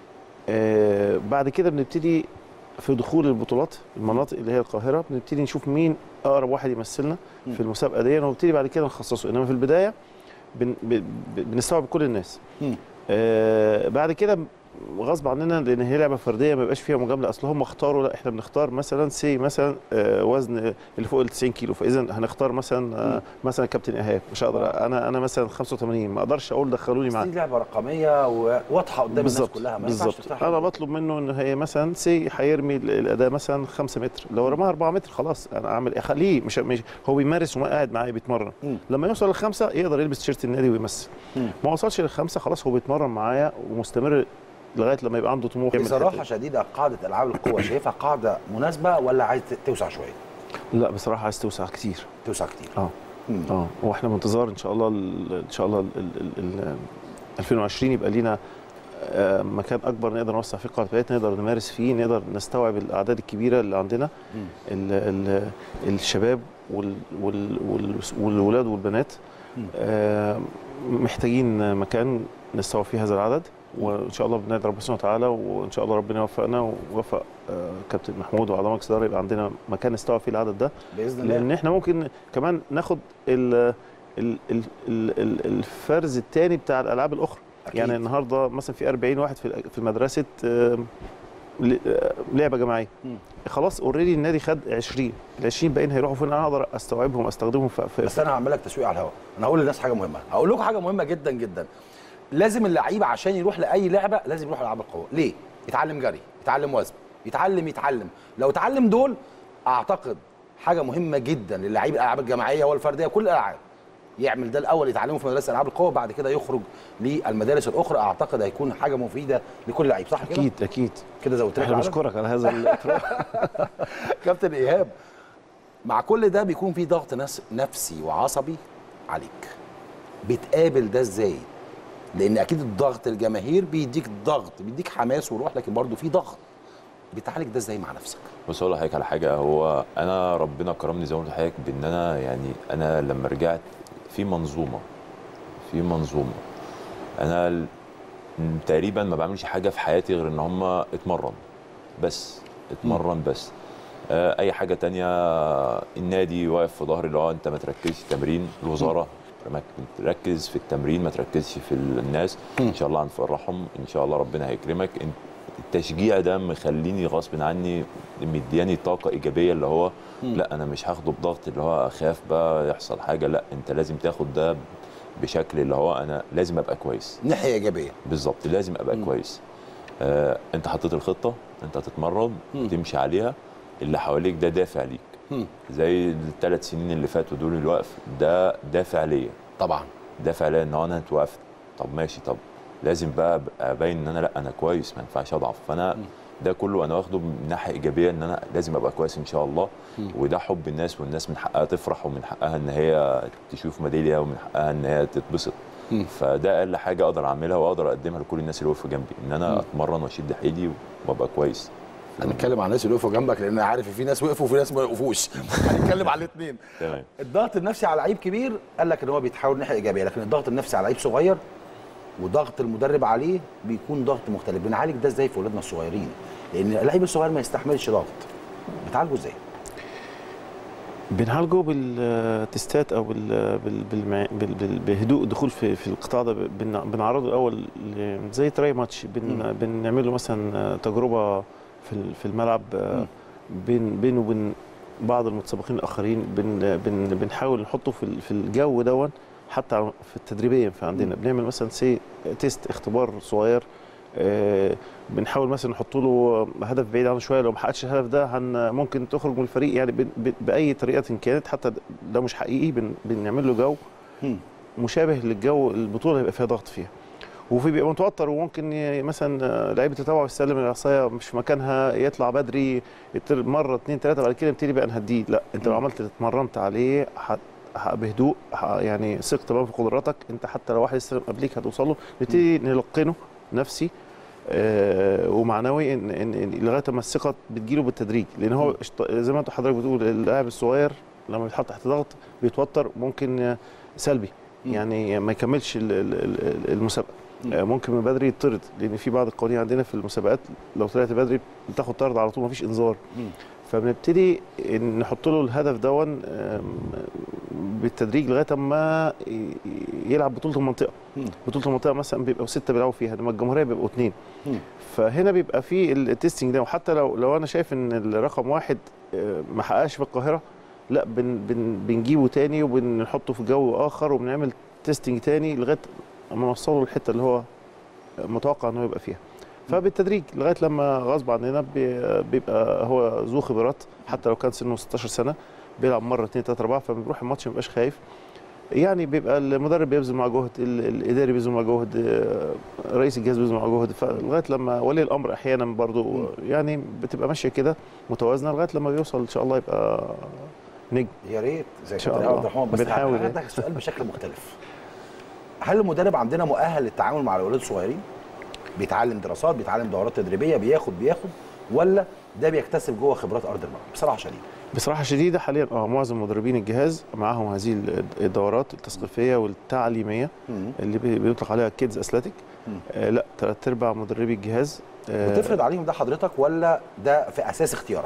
آه، بعد كده بنبتدي في دخول البطولات المناطق اللي هي القاهره بنبتدي نشوف مين اقرب واحد يمثلنا مم. في المسابقه دي ونبتدي بعد كده نخصصه انما في البدايه بن ب- ب- بنستوعب كل الناس مم. آه بعد كده غصب عننا لان هي لعبه فرديه ما يبقاش فيها مجامله اصل هم اختاروا لا احنا بنختار مثلا سي مثلا آه وزن اللي فوق ال 90 كيلو فاذا هنختار مثلا آه مثلا كابتن ايهاب مش هقدر انا انا مثلا 85 ما اقدرش اقول دخلوني بس معاك دي لعبه رقميه وواضحه قدام الناس بالظبط كلها ما ينفعش بالظبط تفتحها انا بطلب منه ان هي مثلا سي هيرمي ال- الاداء مثلا 5 متر لو رماها 4 متر خلاص انا اعمل اخليه مش, مش هو بيمارس وما قاعد معايا بيتمرن مم. لما يوصل للخمسه يقدر يلبس تيشيرت النادي ويمثل مم. ما وصلش للخمسه خلاص هو بيتمرن معايا ومستمر لغايه لما يبقى عنده طموح يعمل بصراحه الحتة شديده قاعده العاب القوه شايفها قاعده مناسبه ولا عايز توسع شويه دي. لا بصراحه عايز توسع كتير توسع كتير اه مم. اه واحنا بانتظار ان شاء الله ال- ان شاء الله ال- ال- ال- ال- 2020 يبقى لينا آه، مكان اكبر نقدر نوسع فيه قاعدة نقدر نمارس فيه نقدر نستوعب الاعداد الكبيره اللي عندنا مم. ال ال الشباب وال وال وال والولاد والبنات مم. آه، محتاجين مكان نستوعب فيه هذا العدد وان شاء الله بنادي ربنا سبحانه وتعالى وان شاء الله ربنا يوفقنا ويوفق آه، كابتن محمود واعضاء مجلس الاداره يبقى عندنا مكان نستوعب فيه العدد ده باذن الله لان احنا ممكن كمان ناخد ال ال ال ال ال الفرز الثاني بتاع الالعاب الاخرى أكيد. يعني النهارده مثلا في 40 واحد في في مدرسه آم، ل- آه، لعبه جماعيه مم. خلاص اوريدي النادي خد 20 ال 20 باقيين هيروحوا فين انا اقدر استوعبهم استخدمهم في في- بس انا هعمل لك تسويق على الهواء انا هقول للناس حاجه مهمه هقول لكم حاجه مهمه جدا جدا لازم اللعيب عشان يروح لاي لعبه لازم يروح العاب القوه ليه يتعلم جري يتعلم وزن يتعلم يتعلم لو اتعلم دول اعتقد حاجه مهمه جدا للعيب الالعاب الجماعيه والفرديه كل الالعاب يعمل ده الاول يتعلمه في مدرسه العاب القوه بعد كده يخرج للمدارس الاخرى اعتقد هيكون حاجه مفيده لكل لعيب صح كده اكيد اكيد كده زودت لك احنا العدد؟ بنشكرك على هذا الاطراء كابتن ايهاب مع كل ده بيكون في ضغط نفس نفسي وعصبي عليك بتقابل ده ازاي لان اكيد الضغط الجماهير بيديك ضغط بيديك حماس وروح لكن برضه في ضغط بتعالج ده ازاي مع نفسك بص اقول لحضرتك على حاجه هو انا ربنا كرمني زي ما قلت لحضرتك بان انا يعني انا لما رجعت في منظومه في منظومه انا ال- م- تقريبا ما بعملش حاجه في حياتي غير ان هم اتمرن بس اتمرن بس آه، اي حاجه تانية النادي واقف في ظهري اللي هو انت ما تركزش في التمرين الوزاره رماك تركز في التمرين ما تركزش في الناس ان شاء الله هنفرحهم ان شاء الله ربنا هيكرمك انت التشجيع ده مخليني غصب عني مدياني طاقه ايجابيه اللي هو لا انا مش هاخده بضغط اللي هو اخاف بقى يحصل حاجه لا انت لازم تاخد ده بشكل اللي هو انا لازم ابقى كويس ناحيه ايجابيه بالظبط لازم ابقى مم. كويس آه انت حطيت الخطه انت هتتمرن مم. تمشي عليها اللي حواليك ده دافع ليك مم. زي الثلاث سنين اللي فاتوا دول الوقف ده دافع ليا طبعا دافع ليا ان انا اتوقفت طب ماشي طب لازم بقى ابقى ابين ان انا لا انا كويس ما ينفعش اضعف فانا ده كله انا واخده من ناحيه ايجابيه ان انا لازم ابقى كويس ان شاء الله وده حب الناس والناس من حقها تفرح ومن حقها ان هي تشوف ميداليه ومن حقها ان هي تتبسط مم. فده اقل حاجه اقدر اعملها واقدر اقدمها لكل الناس اللي وقفوا جنبي ان انا اتمرن واشد حيلي وابقى كويس هنتكلم عن الناس اللي وقفوا جنبك لان انا عارف إن في ناس وقفوا وفي ناس ما وقفوش هنتكلم على الاثنين تمام الضغط النفسي على لعيب كبير قال لك ان هو بيتحول ناحيه ايجابيه لكن الضغط النفسي على لعيب صغير وضغط المدرب عليه بيكون ضغط مختلف بنعالج ده ازاي في اولادنا الصغيرين لان اللعيب الصغير ما يستحملش ضغط بتعالجه ازاي بنعالجه بالتستات او بال بال بالمع- بال بال بهدوء الدخول في في القطاع ده بن- بنعرضه الاول ل- زي تراي ماتش بن بنعمل له مثلا تجربه في ال- في الملعب آه، بين بينه وبين بعض المتسابقين الاخرين بن بن بنحاول نحطه في ال- في الجو دون حتى في التدريبيه في عندنا بنعمل مثلا سي تيست اختبار صغير آه، بنحاول مثلا نحط له هدف بعيد عنه شويه لو ما حققش الهدف ده هن ممكن تخرج من الفريق يعني ب- ب- باي طريقه كانت حتى ده مش حقيقي بن بنعمل له جو مم. مشابه للجو البطوله اللي يبقى فيها ضغط فيها وفي بيبقى متوتر وممكن ي- مثلا آه، لعيبه تتابع يستلم العصايه مش في مكانها يطلع بدري يطير مره اثنين ثلاثه بعد كده نبتدي بقى نهديه لا انت لو مم. عملت اتمرنت عليه ح- ح- بهدوء ح- يعني ثق تمام في قدراتك انت حتى لو واحد يستلم قبليك هتوصل له نبتدي نلقنه نفسي آه، ومعنوي ان ان إن لغايه ما الثقه بتجيله بالتدريج لان هو اشت- زي ما انت حضرتك بتقول اللاعب الصغير لما بيتحط تحت ضغط بيتوتر ممكن آه، سلبي مم. يعني ما يكملش ال- ال- ال- المسابقه مم. آه، ممكن من بدري يطرد لان في بعض القوانين عندنا في المسابقات لو طلعت بدري بتاخد طرد على طول مفيش انذار مم. فبنبتدي إن نحط له الهدف دون آم، بالتدريج لغايه ما ي- يلعب بطوله المنطقه مم. بطوله المنطقه مثلا بيبقوا سته بيلعبوا فيها انما الجمهوريه بيبقوا اثنين مم. فهنا بيبقى في التستنج ده وحتى لو لو انا شايف ان الرقم واحد آه، ما حققش في القاهره لا بن بن بنجيبه تاني وبنحطه في جو اخر وبنعمل تيستنج تاني لغايه ما نوصله للحته اللي هو متوقع انه يبقى فيها فبالتدريج لغايه لما غصب عننا بي- بيبقى هو ذو خبرات حتى لو كان سنه 16 سنه بيلعب مره اثنين ثلاثه اربعه فبيروح الماتش ما بيبقاش خايف يعني بيبقى المدرب بيبذل معاه جهد ال- الاداري بيبذل معاه جهد آه، رئيس الجهاز بيبذل معاه جهد فلغايه لما ولي الامر احيانا برضو يعني بتبقى ماشيه كده متوازنه لغايه لما بيوصل ان شاء الله يبقى نجم يا ريت زي إن شاء كابتن الله. عبد الرحمن بس بنحاول هسألك يعني. سؤال بشكل مختلف هل المدرب عندنا مؤهل للتعامل مع الاولاد الصغيرين بيتعلم دراسات بيتعلم دورات تدريبيه بياخد بياخد ولا ده بيكتسب جوه خبرات ارض الملعب بصراحه شديده بصراحه شديده حاليا اه معظم مدربين الجهاز معاهم هذه الدورات التثقيفيه والتعليميه اللي بي- بيطلق عليها كيدز اثليتيك مم. آه لا ثلاث ارباع مدربي الجهاز آه، بتفرض عليهم ده حضرتك ولا ده في اساس اختيارك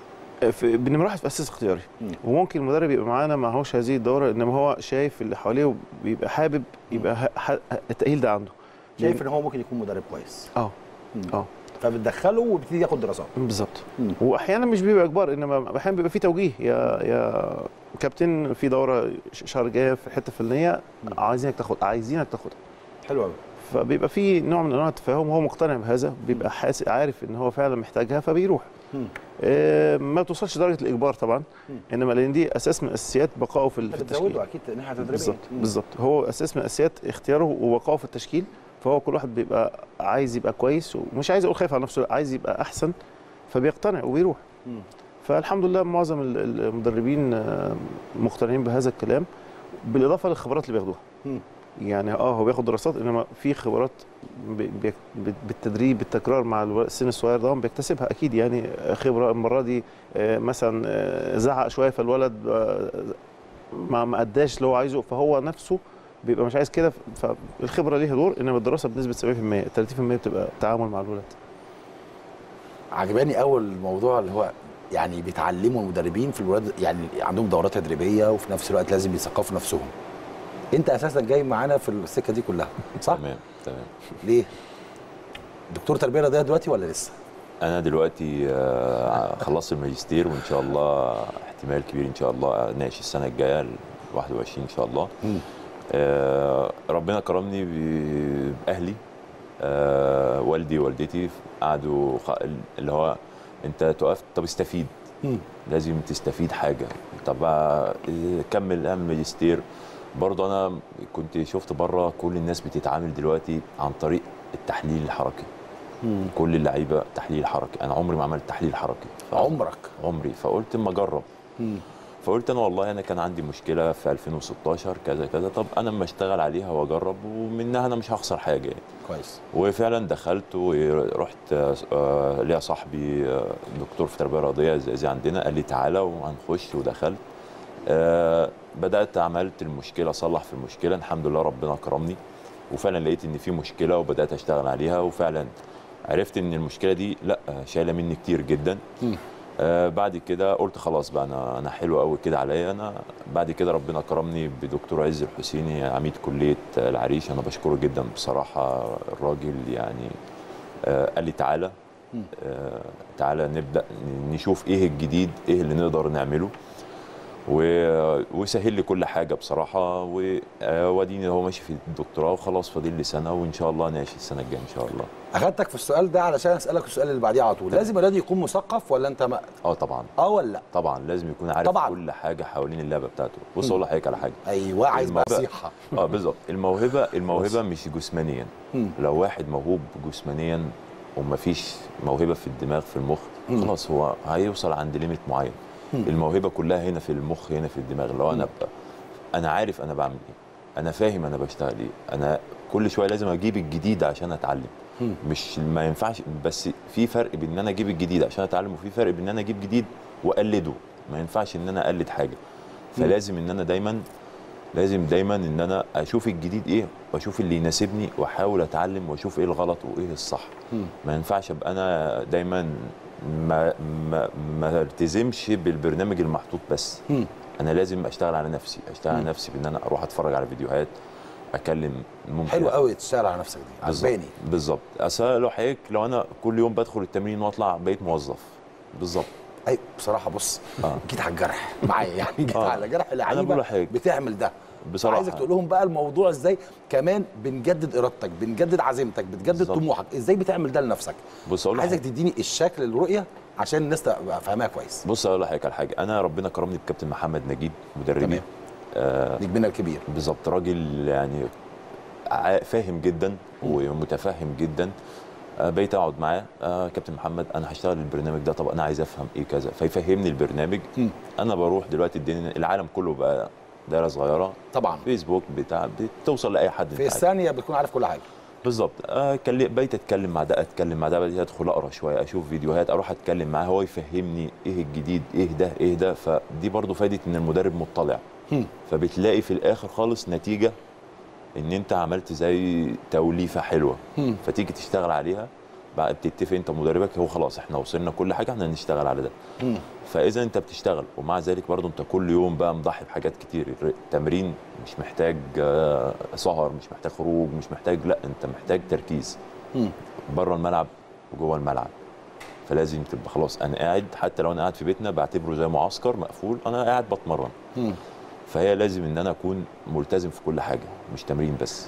في بنمرة واحد في اساس اختياري مم. وممكن المدرب يبقى معانا ما هوش هذه الدوره انما هو شايف اللي حواليه وبيبقى حابب يبقى ه- ح- التاهيل ده عنده شايف ان هو ممكن يكون مدرب كويس اه مم. اه فبتدخله وبيبتدي ياخد دراسات بالظبط مم. واحيانا مش بيبقى اجبار انما احيانا بيبقى في توجيه يا يا كابتن في دوره ش- شهر جايه في حته فلانيه عايزينك تاخد عايزينك تاخدها حلو قوي فبيبقى في نوع من انواع التفاهم وهو مقتنع بهذا بيبقى حاس عارف ان هو فعلا محتاجها فبيروح مم. آه، ما بتوصلش درجه الاجبار طبعا مم. انما لان دي اساس من اساسيات بقائه في ال- في بتزوده التشكيل اكيد ناحيه تدريبيه بالظبط مم. بالظبط هو اساس من اساسيات اختياره وبقائه في التشكيل فهو كل واحد بيبقى عايز يبقى كويس ومش عايز اقول خايف على نفسه لا عايز يبقى احسن فبيقتنع وبيروح مم. فالحمد لله معظم ال- المدربين آه، مقتنعين بهذا الكلام بالاضافه للخبرات اللي بياخدوها مم. يعني اه هو بياخد دراسات انما في خبرات بي- بي- بالتدريب بالتكرار مع الو- السن الصغير ده بيكتسبها اكيد يعني خبره المره دي آه، مثلا آه، زعق شويه فالولد آه، ما ما اداش اللي هو عايزه فهو نفسه بيبقى مش عايز كده فالخبره ليها دور انما الدراسه بنسبه 70% 30% بتبقى التعامل مع الولد عجباني اول الموضوع اللي هو يعني بيتعلموا المدربين في الولاد يعني عندهم دورات تدريبيه وفي نفس الوقت لازم يثقفوا نفسهم انت اساسا جاي معانا في السكه دي كلها صح تمام تمام ليه دكتور تربيه رياضيه دلوقتي ولا لسه انا دلوقتي آه، خلصت الماجستير وان شاء الله احتمال كبير ان شاء الله اناقش السنه الجايه ال 21 ان شاء الله مم. آه، ربنا كرمني ب- باهلي آه، والدي ووالدتي قعدوا خ- اللي هو انت تقف طب استفيد مم. لازم تستفيد حاجه طب آه، كمل اعمل ماجستير برضه انا كنت شفت بره كل الناس بتتعامل دلوقتي عن طريق التحليل الحركي مم. كل اللعيبه تحليل حركي انا عمري ما عملت تحليل حركي ف- عمرك عمري فقلت اما اجرب مم. فقلت انا والله انا كان عندي مشكله في 2016 كذا كذا طب انا اما اشتغل عليها واجرب ومنها انا مش هخسر حاجه يعني كويس وفعلا دخلت ورحت آه، ليا صاحبي آه، دكتور في تربيه رياضيه زي, زي عندنا قال لي تعالى وهنخش ودخلت آه، بدات عملت المشكله اصلح في المشكله الحمد لله ربنا كرمني وفعلا لقيت ان في مشكله وبدات اشتغل عليها وفعلا عرفت ان المشكله دي لا شايله مني كتير جدا مم. آه بعد كده قلت خلاص بقى انا انا حلو قوي كده عليا انا بعد كده ربنا كرمني بدكتور عز الحسيني عميد كليه آه، العريش انا بشكره جدا بصراحه الراجل يعني آه قال لي تعالى آه تعالى نبدا نشوف ايه الجديد ايه اللي نقدر نعمله و- وسهل لي كل حاجه بصراحه و- آه، واديني هو ماشي في الدكتوراه وخلاص فاضل لي سنه وان شاء الله ناشي السنه الجايه ان شاء الله اخدتك في السؤال ده علشان اسالك السؤال اللي بعديه على طول لازم النادي يكون مثقف ولا انت ما... اه طبعا اه ولا لا طبعا لازم يكون عارف طبعاً. كل حاجه حوالين اللعبه بتاعته بص اقول لحضرتك على حاجه ايوه عايز بقى الموهبة- نصيحه اه بالظبط الموهبه الموهبه مش جسمانيا مم. لو واحد موهوب جسمانيا ومفيش موهبه في الدماغ في المخ مم. خلاص هو هيوصل عند ليميت معين مم. الموهبه كلها هنا في المخ هنا في الدماغ لو انا ب... انا عارف انا بعمل ايه انا فاهم انا بشتغل ايه انا كل شويه لازم اجيب الجديد عشان اتعلم مم. مش ما ينفعش بس في فرق بين ان انا اجيب الجديد عشان اتعلم وفي فرق بين ان انا اجيب جديد واقلده ما ينفعش ان انا اقلد حاجه فلازم ان انا دايما لازم دايما ان انا اشوف الجديد ايه واشوف اللي يناسبني واحاول اتعلم واشوف ايه الغلط وايه الصح مم. ما ينفعش ابقى انا دايما ما ما ما التزمش بالبرنامج المحطوط بس مم. انا لازم اشتغل على نفسي اشتغل على مم. نفسي بان انا اروح اتفرج على فيديوهات اكلم ممكن حلو قوي تشتغل على نفسك دي بالظبط عجباني بالظبط اصل لو حضرتك لو انا كل يوم بدخل التمرين واطلع بقيت موظف بالظبط ايوه بصراحه بص اه جيت على الجرح معايا يعني جيت آه. على جرح أنا لعيبه بقول لحضرتك بتعمل ده بصراحه عايزك تقول لهم بقى الموضوع ازاي كمان بنجدد ارادتك بنجدد عزيمتك بتجدد بالظبط. طموحك ازاي بتعمل ده لنفسك بص اقول عايزك لحضرتك تديني الشكل الرؤيه عشان الناس تبقى فاهمها كويس بص اقول لحضرتك على حاجه انا ربنا كرمني بكابتن محمد نجيب مدربي تمام. آه نجمنا الكبير بالظبط راجل يعني ع- فاهم جدا ومتفهم جدا آه، بقيت اقعد معاه آه كابتن محمد انا هشتغل البرنامج ده طب انا عايز افهم ايه كذا فيفهمني البرنامج مم. انا بروح دلوقتي الدنيا العالم كله بقى دايره صغيره طبعا فيسبوك بتاع بتوصل لاي حد في انت عايزه. الثانيه بتكون عارف كل حاجه بالظبط آه كل- بقيت اتكلم مع ده اتكلم مع ده بقيت ادخل اقرا شويه اشوف فيديوهات اروح اتكلم معاه هو يفهمني ايه الجديد ايه ده ايه ده فدي برضو فايده ان المدرب مطلع مم. فبتلاقي في الاخر خالص نتيجه ان انت عملت زي توليفه حلوه مم. فتيجي تشتغل عليها بقى بتتفق انت ومدربك هو خلاص احنا وصلنا كل حاجه احنا نشتغل على ده مم. فاذا انت بتشتغل ومع ذلك برضو انت كل يوم بقى مضحي بحاجات كتير التمرين مش محتاج آه، سهر مش محتاج خروج مش محتاج لا انت محتاج تركيز مم. بره الملعب وجوه الملعب فلازم تبقى خلاص انا قاعد حتى لو انا قاعد في بيتنا بعتبره زي معسكر مقفول انا قاعد بتمرن مم. فهي لازم ان انا اكون ملتزم في كل حاجه مش تمرين بس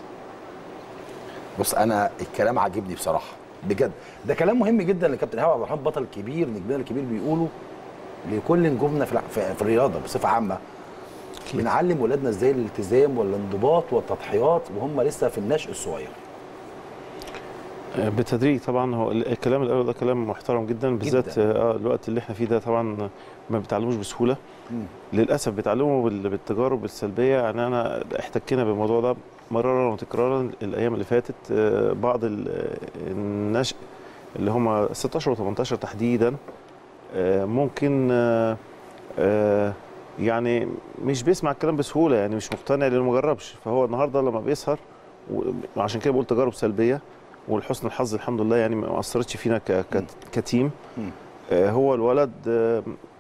بص انا الكلام عاجبني بصراحه بجد ده كلام مهم جدا لكابتن ايهاب عبد الرحمن بطل الكبير نجمنا الكبير بيقولوا لكل نجومنا في الع- في في الرياضه بصفه عامه أكيد. بنعلم ولادنا ازاي الالتزام والانضباط والتضحيات وهم لسه في النشء الصغير آه، بالتدريج طبعا هو ال- الكلام الاول ده كلام محترم جدا بالذات جداً. اه الوقت اللي احنا فيه ده طبعا ما بيتعلموش بسهوله مم. للاسف بيتعلموا بال- بالتجارب السلبيه يعني انا احتكينا بالموضوع ده مرارا وتكرارا الايام اللي فاتت آه، بعض ال- آه، النشء اللي هم 16 و18 تحديدا آه، ممكن آه، آه، يعني مش بيسمع الكلام بسهوله يعني مش مقتنع لانه ما جربش فهو النهارده لما بيسهر وعشان كده بقول تجارب سلبيه ولحسن الحظ الحمد لله يعني ما اثرتش فينا ك- ك- كتيم مم. آه، هو الولد آه،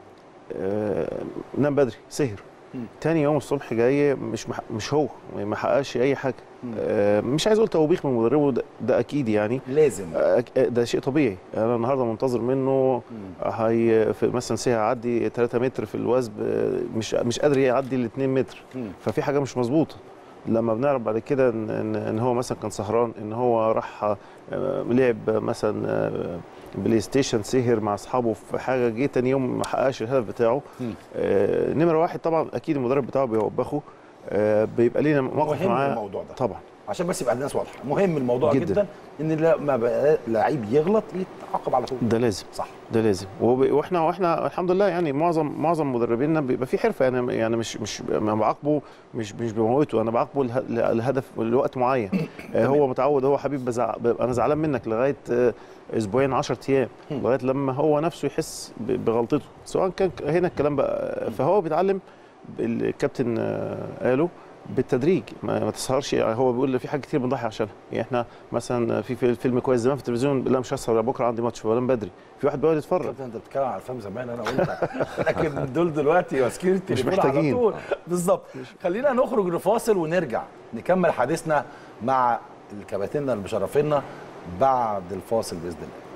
آه، نام بدري سهر مم. تاني يوم الصبح جاي مش مح مش هو ما حققش اي حاجه مم. آه، مش عايز اقول توبيخ من مدربه ده, ده اكيد يعني لازم آه، أك- آه، ده شيء طبيعي انا النهارده منتظر منه مم. هي في مثلا سي هيعدي 3 متر في الوثب آه، مش مش قادر يعدي ال 2 متر مم. ففي حاجه مش مظبوطه لما بنعرف بعد كده ان ان, إن هو مثلا كان سهران ان هو راح آه، لعب مثلا آه، بلاي ستيشن سهر مع اصحابه في حاجه جه تاني يوم ما حققش الهدف بتاعه مم. آه، نمره واحد طبعا اكيد المدرب بتاعه بيوبخه آه، بيبقى لينا موقف مهم معاه الموضوع ده طبعا عشان بس يبقى الناس واضحه مهم الموضوع جدا, جداً. جدا ان لما بقى لعيب يغلط يتعاقب على طول ده لازم صح ده لازم وب- واحنا واحنا الحمد لله يعني معظم معظم مدربينا بيبقى في حرفه يعني يعني مش مش ما بعاقبه مش مش بموته انا بعاقبه اله- الهدف لوقت معين آه، هو متعود هو حبيب بزع... ب- انا زعلان منك لغايه آه، اسبوعين 10 ايام لغايه لما هو نفسه يحس ب- بغلطته سواء كان ك- هنا الكلام بقى فهو بيتعلم الكابتن آه، قاله بالتدريج ما, ما تسهرش يعني هو بيقول في حاجات كتير بنضحي عشانها يعني احنا مثلا في في فيلم كويس زمان في التلفزيون لا مش هسهر بكره عندي ماتش بنام بدري في واحد بيقعد يتفرج كابتن انت بتتكلم على الفيلم زمان انا وانت لكن دول دلوقتي ماسكين التليفون على محتاجين. طول بالظبط خلينا نخرج لفاصل ونرجع نكمل حديثنا مع الكباتنه اللي مشرفينا بعد الفاصل باذن الله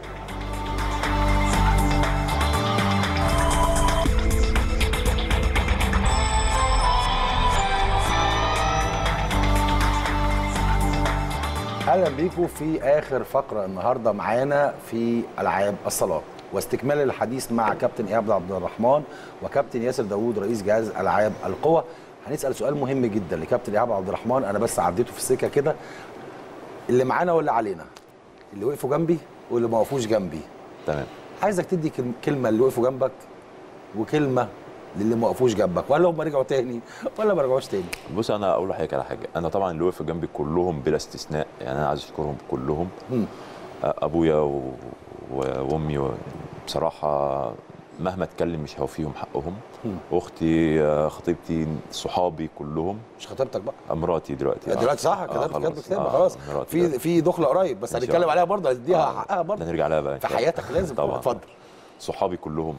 اهلا بيكم في اخر فقره النهارده معانا في العاب الصالات واستكمال الحديث مع كابتن ايهاب عبد الرحمن وكابتن ياسر داوود رئيس جهاز العاب القوى هنسال سؤال مهم جدا لكابتن ايهاب عبد الرحمن انا بس عديته في السكه كده اللي معانا واللي علينا اللي وقفوا جنبي واللي ما وقفوش جنبي تمام عايزك تدي كلم- كلمه اللي وقفوا جنبك وكلمه للي ما وقفوش جنبك ولا هم رجعوا تاني ولا ما رجعوش تاني بص انا اقول لحضرتك على حاجه انا طبعا اللي وقفوا جنبي كلهم بلا استثناء يعني انا عايز اشكرهم كلهم مم. ابويا و... و- وامي و... بصراحه مهما اتكلم مش هوفيهم حقهم مم. اختي آه، خطيبتي صحابي كلهم مش خطيبتك بقى مراتي دلوقتي آه. دلوقتي صح آه، كتبت خلاص. كتبت كتاب آه، خلاص مراتي في دلوقتي. في دخله قريب بس إن شاء هنتكلم الله. عليها برضه هنديها آه، حقها برضه هنرجع لها بقى إن في شاء الله. حياتك لازم طبعا اتفضل صحابي كلهم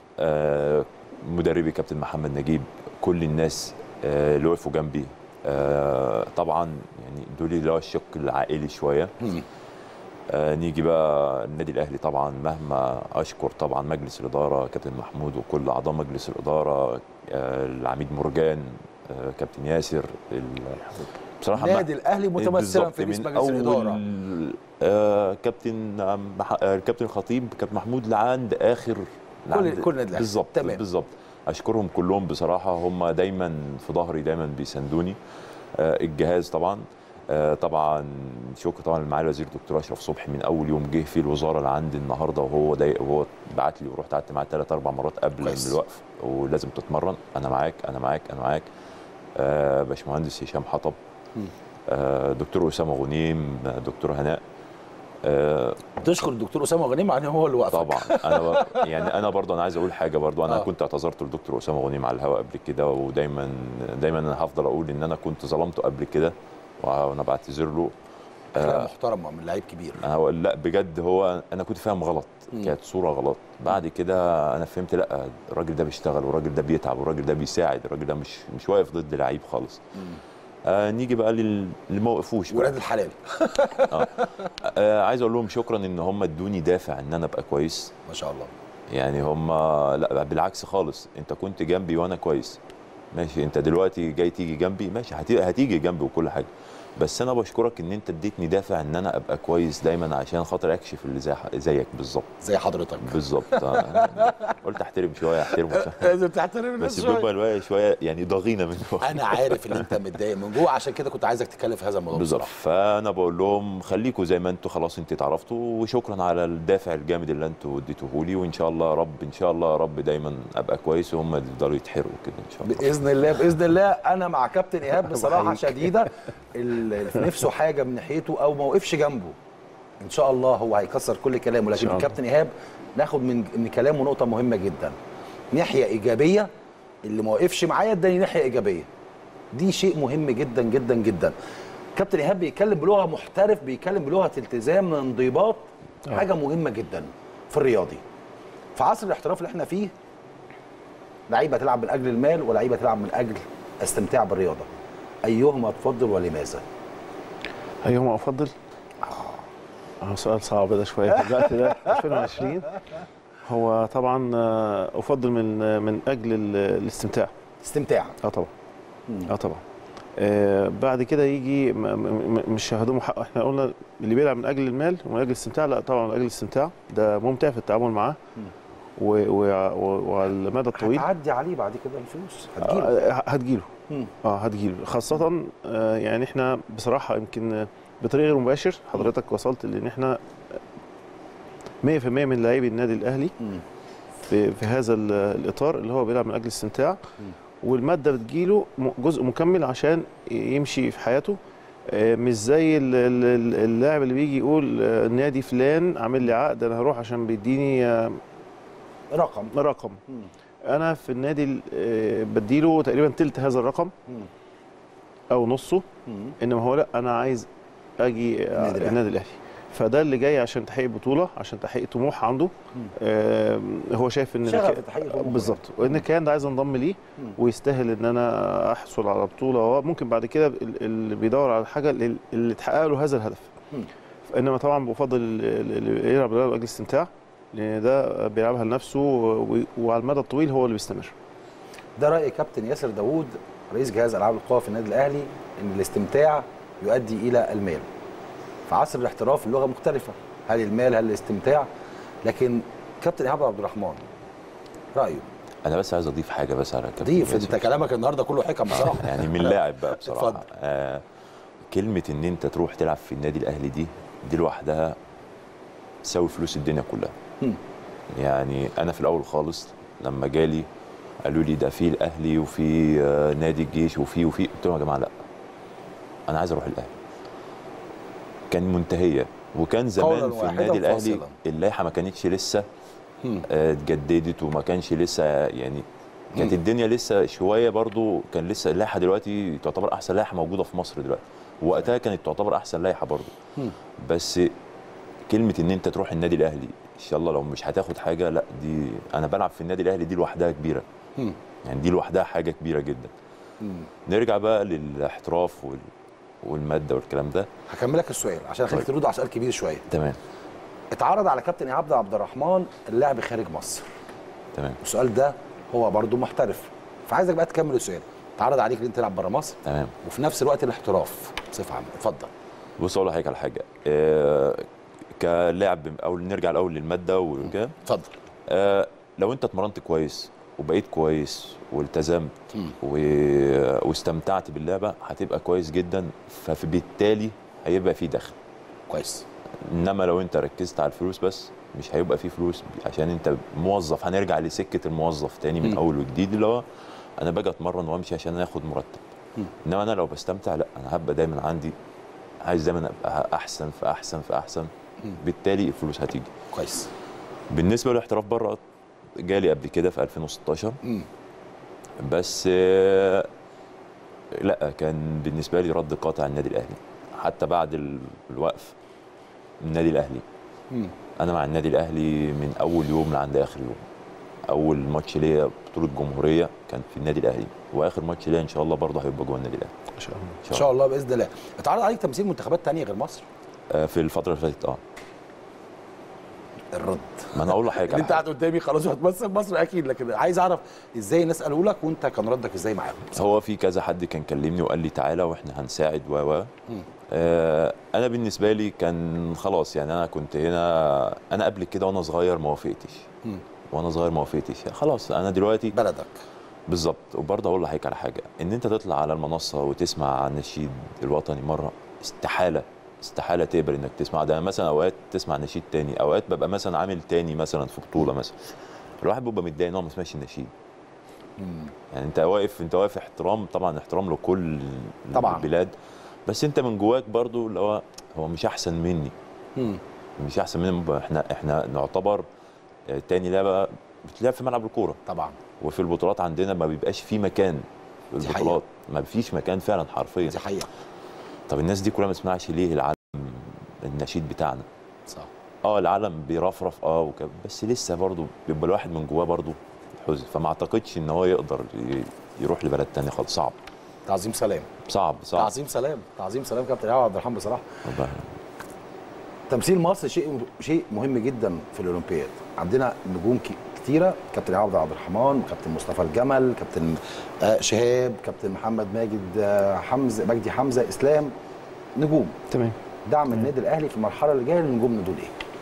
آه، مدربي كابتن محمد نجيب كل الناس آه، اللي وقفوا جنبي آه، طبعا يعني دول اللي هو الشق العائلي شويه مم. آه، نيجي بقى النادي الاهلي طبعا مهما اشكر طبعا مجلس الاداره كابتن محمود وكل اعضاء مجلس الاداره آه، العميد مرجان آه، كابتن ياسر ال- بصراحه ما- النادي الاهلي متمثلا بالظبط، في رئيس من مجلس الاداره أول آه كابتن آه، مح- آه كابتن خطيب كابتن محمود لعند اخر كل- لعند- كل النادي الأهلي. بالظبط تمام. بالظبط اشكرهم كلهم بصراحه هم دايما في ظهري دايما بيساندوني آه الجهاز طبعا آه طبعا شكر طبعا لمعالي الوزير دكتور اشرف صبحي من اول يوم جه في الوزاره اللي عندي النهارده وهو ده وهو بعت لي ورحت قعدت معاه ثلاث اربع مرات قبل كويس. الوقف ولازم تتمرن انا معاك انا معاك انا معاك آه باشمهندس هشام حطب مم. آه دكتور اسامه غنيم آه، دكتور هناء آه تشكر الدكتور اسامه غنيم عن هو اللي وقفك طبعا انا ب... يعني انا برضه انا عايز اقول حاجه برضه انا آه. آه. كنت اعتذرت للدكتور اسامه غنيم على الهواء قبل كده ودايما دايما انا هفضل اقول ان انا كنت ظلمته قبل كده وانا بعتذر له اخلاق محترمه من لعيب كبير انا هقول لا بجد هو انا كنت فاهم غلط مم. كانت صوره غلط بعد كده انا فهمت لا الراجل ده بيشتغل والراجل ده بيتعب والراجل ده بيساعد الراجل ده مش مش واقف ضد لعيب خالص آه نيجي بقى لل- اللي ما وقفوش بقى. ولاد الحلال آه عايز اقول لهم شكرا ان هم ادوني دافع ان انا ابقى كويس ما شاء الله يعني هم لا بالعكس خالص انت كنت جنبي وانا كويس ماشي انت دلوقتي جاي تيجي جنبي ماشي هتي- هتيجي جنبي وكل حاجه بس انا بشكرك ان انت اديتني دافع ان انا ابقى كويس دايما عشان خاطر اكشف اللي زي زيك بالظبط زي حضرتك بالظبط آه. قلت احترم شويه احترم شوية. لازم تحترم بس الناس بيبقى شوية. شويه شويه يعني ضغينه من جوه انا عارف ان انت متضايق من جوه عشان كده كنت عايزك تتكلم في هذا الموضوع بالظبط بصراحه فانا بقول لهم خليكم زي ما انتوا خلاص انتوا اتعرفتوا وشكرا على الدافع الجامد اللي انتوا اديتوه لي وان شاء الله يا رب ان شاء الله يا رب دايما ابقى كويس وهم يفضلوا يتحرقوا كده ان شاء الله باذن الله باذن الله انا مع كابتن ايهاب بصراحه بحييك. شديده اللي في نفسه حاجه من ناحيته او ما وقفش جنبه ان شاء الله هو هيكسر كل كلامه لكن شاء الله. الكابتن ايهاب ناخد من من كلامه نقطه مهمه جدا ناحيه ايجابيه اللي ما وقفش معايا اداني ناحيه ايجابيه دي شيء مهم جدا جدا جدا كابتن ايهاب بيتكلم بلغه محترف بيتكلم بلغه التزام انضباط آه. حاجه مهمه جدا في الرياضي في عصر الاحتراف اللي احنا فيه لعيبه تلعب من اجل المال ولعيبه تلعب من اجل استمتاع بالرياضه ايهما تفضل ولماذا ايهما افضل؟ اه سؤال صعب ده شويه في الوقت ده 2020 هو طبعا آه، افضل من آه، من اجل ال- الاستمتاع استمتاع اه طبعا اه طبعا آه بعد كده يجي م- م- م- مش هيهضموا حقه احنا قلنا اللي بيلعب من اجل المال ومن اجل الاستمتاع لا طبعا من اجل الاستمتاع ده ممتع في التعامل معاه و- و- و- وعلى المدى الطويل هتعدي عليه بعد كده الفلوس هتجيله آه، هتجيله مم. اه هتجيله خاصة آه، يعني احنا بصراحة يمكن آه، بطريق غير مباشر حضرتك وصلت لان احنا 100% من لاعبي النادي الاهلي مم. في في هذا ال- الاطار اللي هو بيلعب من اجل الاستمتاع والماده بتجيله م- جزء مكمل عشان يمشي في حياته آه، مش زي ال- ال- ال- اللاعب اللي بيجي يقول آه، النادي فلان عامل لي عقد انا هروح عشان بيديني آه، رقم رقم مم. انا في النادي ال- آه، بديله تقريبا تلت هذا الرقم مم. او نصه مم. انما هو لا انا عايز اجي النادي النادي, الأهلي. النادي الاهلي فده اللي جاي عشان تحقيق بطوله عشان تحقيق طموح عنده آم، هو شايف ان شغف الك- تحقيق طموح. بالظبط وان الكيان ده عايز انضم ليه مم. ويستاهل ان انا احصل على بطوله هو ممكن بعد كده ال- اللي بيدور على الحاجه اللي اللي تحقق له هذا الهدف مم. انما طبعا بفضل اللي اللي يلعب رياضه لاجل الاستمتاع لان ده بيلعبها لنفسه و- وعلى المدى الطويل هو اللي بيستمر ده راي كابتن ياسر داوود رئيس جهاز العاب القوى في النادي الاهلي ان الاستمتاع يؤدي الى المال في عصر الاحتراف اللغه مختلفه هل المال هل الاستمتاع لكن كابتن ايهاب عبد الرحمن رايه انا بس عايز اضيف حاجه بس على كابتن ضيف باسم. انت كلامك النهارده كله حكم بصراحه يعني من لاعب بقى اتفضل. بصراحه آه كلمه ان انت تروح تلعب في النادي الاهلي دي دي لوحدها تساوي فلوس الدنيا كلها مم. يعني انا في الاول خالص لما جالي قالوا لي ده في الاهلي وفي آه، نادي الجيش وفي وفي قلت لهم يا جماعه لا انا عايز اروح الاهلي كان منتهيه وكان زمان قولاً في واحداً النادي الاهلي فاصلاً. اللائحه ما كانتش لسه مم. آه، اتجددت وما كانش لسه يعني كانت مم. الدنيا لسه شويه برضو كان لسه اللائحه دلوقتي تعتبر احسن لائحه موجوده في مصر دلوقتي وقتها كانت تعتبر احسن لائحه برضو مم. بس كلمه ان انت تروح النادي الاهلي ان شاء الله لو مش هتاخد حاجه لا دي انا بلعب في النادي الاهلي دي لوحدها كبيره مم. يعني دي لوحدها حاجه كبيره جدا مم. نرجع بقى للاحتراف وال... والماده والكلام ده هكملك السؤال عشان خليك طيب. ترد على سؤال كبير شويه تمام اتعرض على كابتن ايهاب عبد الرحمن اللعب خارج مصر تمام السؤال ده هو برضه محترف فعايزك بقى تكمل السؤال اتعرض عليك ان انت تلعب بره مصر تمام وفي نفس الوقت الاحتراف بصفه عامه اتفضل بص اقول لحضرتك على حاجه آه كلاعب او نرجع الاول للماده وكده اتفضل آه لو انت اتمرنت كويس وبقيت كويس والتزمت مم. و... واستمتعت باللعبه هتبقى كويس جدا فبالتالي هيبقى في دخل كويس انما لو انت ركزت على الفلوس بس مش هيبقى في فلوس عشان انت موظف هنرجع لسكه الموظف تاني من مم. اول وجديد اللي هو انا باجي اتمرن وامشي عشان اخد مرتب مم. انما انا لو بستمتع لا انا هبقى دايما عندي عايز دايما ابقى احسن في احسن في احسن مم. بالتالي الفلوس هتيجي كويس بالنسبه للاحتراف بره جالي قبل كده في 2016 مم. بس آه، لا كان بالنسبه لي رد قاطع النادي الاهلي حتى بعد ال- الوقف النادي الاهلي مم. انا مع النادي الاهلي من اول يوم لعند اخر يوم اول ماتش ليا بطوله جمهوريه كان في النادي الاهلي واخر ماتش ليا ان شاء الله برضه هيبقى جوه النادي الاهلي ان شاء الله ان شاء الله باذن الله اتعرض عليك تمثيل منتخبات تانية غير مصر آه، في الفتره اللي فاتت اه الرد ما انا اقول لحضرتك اللي على انت قاعد حاجة. قدامي خلاص هتمثل مصر اكيد لكن عايز اعرف ازاي الناس قالوا لك وانت كان ردك ازاي معاهم هو في كذا حد كان كلمني وقال لي تعالى واحنا هنساعد و و مم. آه، انا بالنسبه لي كان خلاص يعني انا كنت هنا انا قبل كده وانا صغير ما وافقتش مم. وانا صغير ما وافقتش يعني خلاص انا دلوقتي بلدك بالظبط وبرضه اقول لحضرتك على حاجه ان انت تطلع على المنصه وتسمع عن النشيد الوطني مره استحاله استحاله تقبل انك تسمع ده مثلا اوقات تسمع نشيد تاني اوقات ببقى مثلا عامل تاني مثلا في بطوله مثلا الواحد بيبقى متضايق ان هو ما سمعش النشيد مم. يعني انت واقف انت واقف احترام طبعا احترام لكل طبعاً. البلاد بس انت من جواك برضو اللي هو هو مش احسن مني مم. مش احسن مني احنا احنا نعتبر آه، تاني لعبه بتلعب في ملعب الكوره طبعا وفي البطولات عندنا ما بيبقاش في مكان في دي البطولات ما فيش مكان فعلا حرفيا دي حقيقه طب الناس دي كلها ما تسمعش ليه العالم النشيد بتاعنا صح اه العالم بيرفرف اه وكده بس لسه برضه بيبقى الواحد من جواه برضه حزن فما اعتقدش ان هو يقدر ي- يروح لبلد تاني خالص صعب تعظيم سلام صعب صعب تعظيم سلام تعظيم سلام كابتن ايهاب عبد الرحمن بصراحه والله. تمثيل مصر شيء شيء مهم جدا في الاولمبياد عندنا نجوم ك- كتيره كابتن عبد عبد الرحمن كابتن مصطفى الجمل كابتن آه، شهاب كابتن محمد ماجد آه، حمزه مجدي حمزه اسلام نجوم تمام دعم النادي الاهلي في المرحله اللي جايه للنجوم دول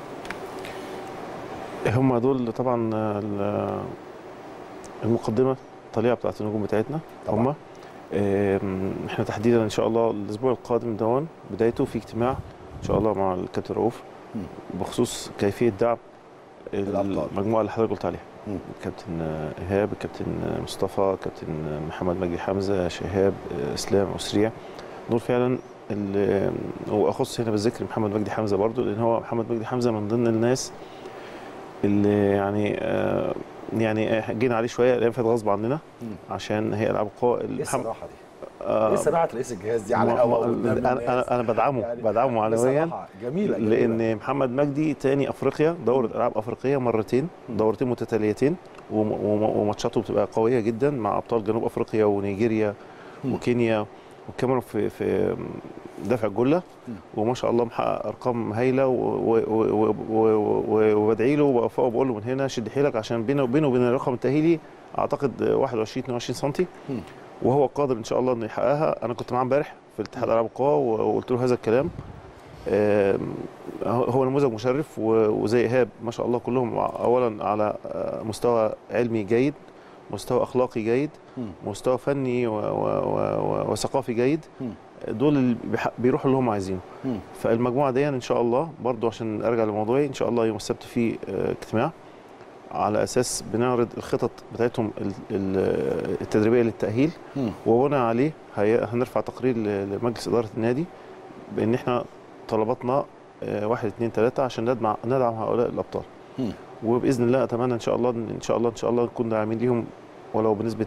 ايه هم دول طبعا ال- المقدمه الطليعه بتاعت النجوم بتاعتنا طبعاً. هم آم، احنا تحديدا ان شاء الله الاسبوع القادم دون بدايته في اجتماع ان شاء الله مع الكابتن رؤوف مم. بخصوص كيفيه دعم الأبطال. المجموعه اللي حضرتك قلت عليها مم. كابتن ايهاب كابتن مصطفى كابتن محمد مجدي حمزه شهاب اسلام اسريع دول فعلا اللي واخص هنا بالذكر محمد مجدي حمزه برضو لان هو محمد مجدي حمزه من ضمن الناس اللي يعني آه، يعني جينا عليه شويه الايام فاتت غصب عننا مم. عشان هي العاب القوى ايه محمد الصراحه دي؟ آه، ايه صراحه رئيس الجهاز دي على ما- الهواء ما- قدام انا الناس؟ انا انا بدعمه يعني بدعمه معنويا بصراحة جميله جميلة. لان محمد مجدي تاني افريقيا دوره العاب افريقيه مرتين دورتين متتاليتين وم- وم- وماتشاته بتبقى قويه جدا مع ابطال جنوب افريقيا ونيجيريا مم. وكينيا والكاميرون في في دفع الجله مم. وما شاء الله محقق ارقام هايله و- و- و- و- و- وبدعي له وبوافقه وبقول له من هنا شد حيلك عشان بينه وبينه وبين الرقم التاهيلي اعتقد 21 22 سم مم. وهو قادر ان شاء الله انه يحققها انا كنت معاه امبارح في اتحاد العاب القوى وقلت له هذا الكلام آم، هو هو نموذج مشرف و- وزي ايهاب ما شاء الله كلهم اولا على آه، مستوى علمي جيد مستوى اخلاقي جيد مم. مستوى فني و و و و وثقافي جيد مم. دول اللي بيح- بيروحوا اللي هم عايزينه مم. فالمجموعه دي ان شاء الله برضو عشان ارجع لموضوعي ان شاء الله يوم السبت في آه، اجتماع على اساس بنعرض الخطط بتاعتهم ال- ال- التدريبيه للتاهيل مم. وبناء عليه هي- هنرفع تقرير ل- لمجلس اداره النادي بان احنا طلباتنا آه، واحد اثنين ثلاثه عشان ندعم ندعم هؤلاء الابطال مم. وباذن الله اتمنى ان شاء الله ان شاء الله ان شاء الله نكون داعمين ليهم ولو بنسبه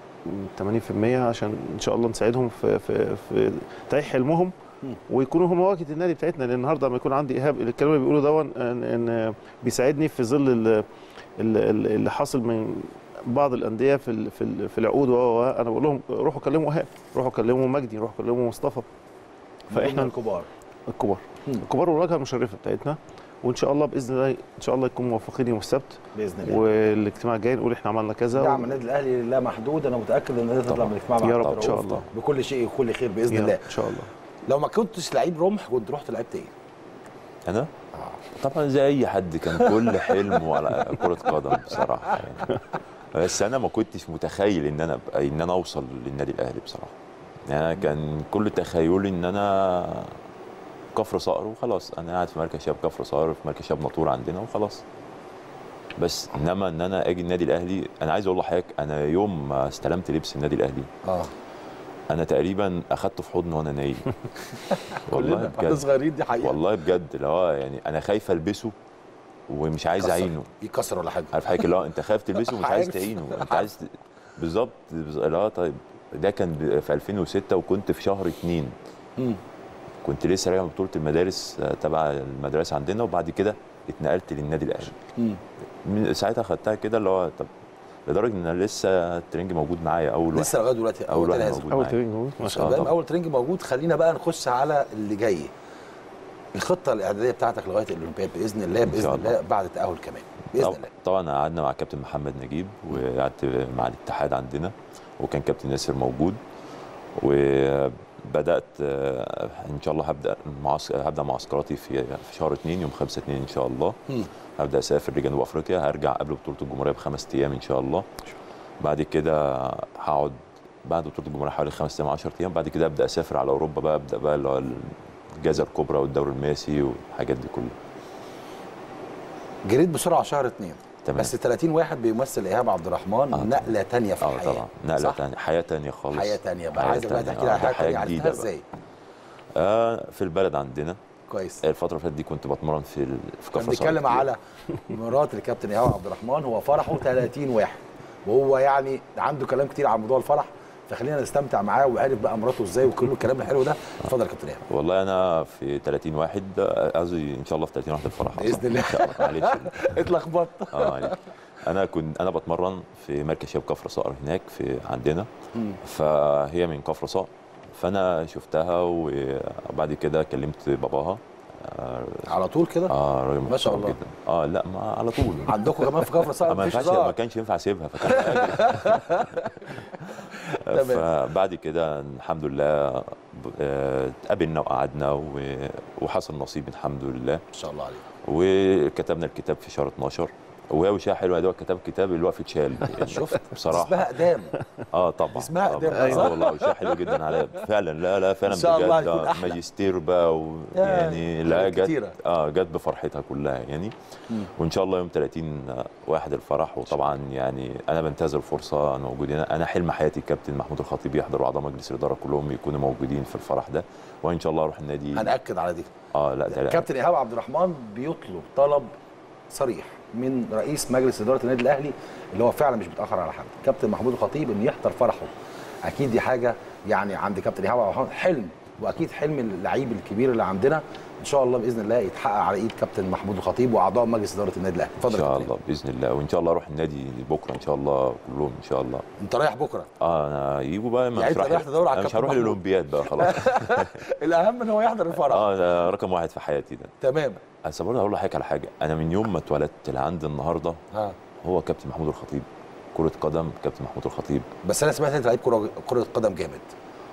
80% عشان ان شاء الله نساعدهم في في في تحقيق حلمهم مم. ويكونوا هم واجهه النادي بتاعتنا لان النهارده لما يكون عندي ايهاب الكلام اللي بيقوله دون ان, إن بيساعدني في ظل ال- ال- ال- اللي حاصل من بعض الانديه في ال- في ال- في العقود و و- انا بقول لهم روحوا كلموا ايهاب روحوا كلموا مجدي روحوا كلموا مصطفى فاحنا فاحنا الكبار الكبار مم. الكبار والواجهه المشرفه بتاعتنا وان شاء الله باذن الله ان شاء الله يكون موفقين يوم السبت باذن الله والاجتماع الجاي نقول احنا عملنا كذا دعم النادي الاهلي لا محدود انا متاكد ان هتطلع طبعاً. من الاجتماع مع يا رب كابتن إن شاء رؤوف الله. بكل شيء وكل خير باذن يا الله رب ان شاء الله لو ما كنتش لعيب رمح كنت رحت لعبت ايه؟ انا طبعا زي اي حد كان كل حلمه على كره قدم بصراحه يعني بس انا ما كنتش متخيل ان انا ابقى ان انا اوصل للنادي الاهلي بصراحه يعني انا كان كل تخيلي ان انا كفر صقر وخلاص انا قاعد في مركز شباب كفر صقر في مركز شباب ناطور عندنا وخلاص بس انما ان انا اجي النادي الاهلي انا عايز اقول لحضرتك انا يوم ما استلمت لبس النادي الاهلي اه انا تقريبا اخدته في حضني وانا نايم والله كلنا بجد صغيرين دي حقيقه والله بجد اللي هو يعني انا خايف البسه ومش عايز يكسر. اعينه يكسر ولا حاجه عارف حضرتك اللي هو انت خايف تلبسه ومش عايز عارف. تعينه انت عايز ت- بالظبط بز- لا طيب ده كان ب- في 2006 وكنت في شهر اتنين مم. كنت لسه راجع من بطوله المدارس آه، تبع المدرسه عندنا وبعد كده اتنقلت للنادي الاهلي مم. من ساعتها خدتها كده اللي هو طب لدرجه ان أنا لسه الترنج موجود معايا اول واحد لسه لغايه دلوقتي اول واحد لازم. موجود اول معايا تريننج موجود ما شاء آه، الله تمام طبعا. اول ترنج موجود خلينا بقى نخش على اللي جاي الخطه الاعداديه بتاعتك لغايه الاولمبياد باذن الله باذن شاء الله, الله. بعد التاهل كمان باذن طب- الله طبعا قعدنا مع كابتن محمد نجيب وقعدت مع الاتحاد عندنا وكان كابتن ياسر موجود وبدات آه، ان شاء الله هبدا معسك... هبدا معسكراتي في في شهر 2 يوم 5 2 ان شاء الله مم. هبدا اسافر لجنوب افريقيا هرجع قبل بطوله الجمهوريه بخمس ايام ان شاء الله بعد كده هقعد بعد بطوله الجمهوريه حوالي خمس ايام 10 ايام بعد كده ابدا اسافر على اوروبا بقى ابدا بقى اللي هو الجائزه الكبرى والدوري الماسي والحاجات دي كلها جريت بسرعه شهر اثنين تمام بس 30 واحد بيمثل ايهاب عبد الرحمن آه، نقله تانية في اه الحياه طبعا نقله صح؟ تانية حياه تانية خالص حياه تانية بقى حياة عايزك بقى تانية. تحكي لي آه، على ده حياه تانية حياة عرفتها جديدة بقى. ازاي؟ آه في البلد عندنا كويس الفتره اللي فاتت دي كنت بتمرن في ال... في احنا كفر بنتكلم صقر على مرات الكابتن ايهاب عبد الرحمن هو فرحه 30 واحد وهو يعني عنده كلام كتير عن موضوع الفرح فخلينا نستمتع معاه وعرف بقى مراته ازاي وكل الكلام الحلو ده اتفضل يا كابتن ايهاب والله انا في 30 واحد آه، قصدي ان شاء الله في 30 واحد الفرح بإذن أصلاً. الله. ان شاء الله معلش اتلخبطت اه معلش. انا كنت انا بتمرن في مركز شباب كفر صقر هناك في عندنا فهي من كفر صقر فانا شفتها وبعد كده كلمت باباها آه، على طول كده اه راجل ما شاء محترم الله. جدا اه لا ما على طول عندكم كمان في كفر صقر ما مفيش ينفعش ما هزار كانش ينفع اسيبها فكان تمام. فبعد كده الحمد لله ب- آه، اتقابلنا وقعدنا و- وحصل نصيب الحمد لله ما شاء الله عليك وكتبنا الكتاب في شهر 12 وهي وشها حلوه ده كتاب كتاب اللي هو في اتشال يعني شفت بصراحه اسمها اقدام اه طبعا اسمها طبعاً. قدام، اه صح؟ والله وشها حلو جدا على فعلا لا لا فعلا إن شاء الله بجد هيكون آه، أحلى. ماجستير بقى و يعني لا حاجات جت كتيرة. اه جت بفرحتها كلها يعني مم. وان شاء الله يوم 30 واحد الفرح وطبعا يعني انا بنتهز الفرصه انا موجود هنا انا حلم حياتي الكابتن محمود الخطيب يحضر واعضاء مجلس الاداره كلهم يكونوا موجودين في الفرح ده وان شاء الله اروح النادي هنأكد على دي اه لا ده لا كابتن ايهاب عبد الرحمن بيطلب طلب صريح من رئيس مجلس اداره النادي الاهلي اللي هو فعلا مش بيتاخر على حد كابتن محمود الخطيب انه يحضر فرحه اكيد دي حاجه يعني عند كابتن ايهاب عبد الرحمن حلم واكيد حلم اللعيب الكبير اللي عندنا ان شاء الله باذن الله يتحقق على ايد كابتن محمود الخطيب واعضاء مجلس اداره النادي الاهلي اتفضل ان يا شاء كابتن الله باذن الله وان شاء الله اروح النادي بكره ان شاء الله كلهم ان شاء الله انت رايح بكره اه انا يجوا بقى ما يعني مش أنت رايح تدور على أنا مش كابتن هروح محمود. الاولمبياد بقى خلاص الاهم ان هو يحضر الفرح اه ده رقم واحد في حياتي ده تمام بس برضه هقول لحضرتك على حاجه انا من يوم ما اتولدت لعند النهارده ها هو كابتن محمود الخطيب كرة قدم كابتن محمود الخطيب بس انا سمعت انت لعيب كره كره قدم جامد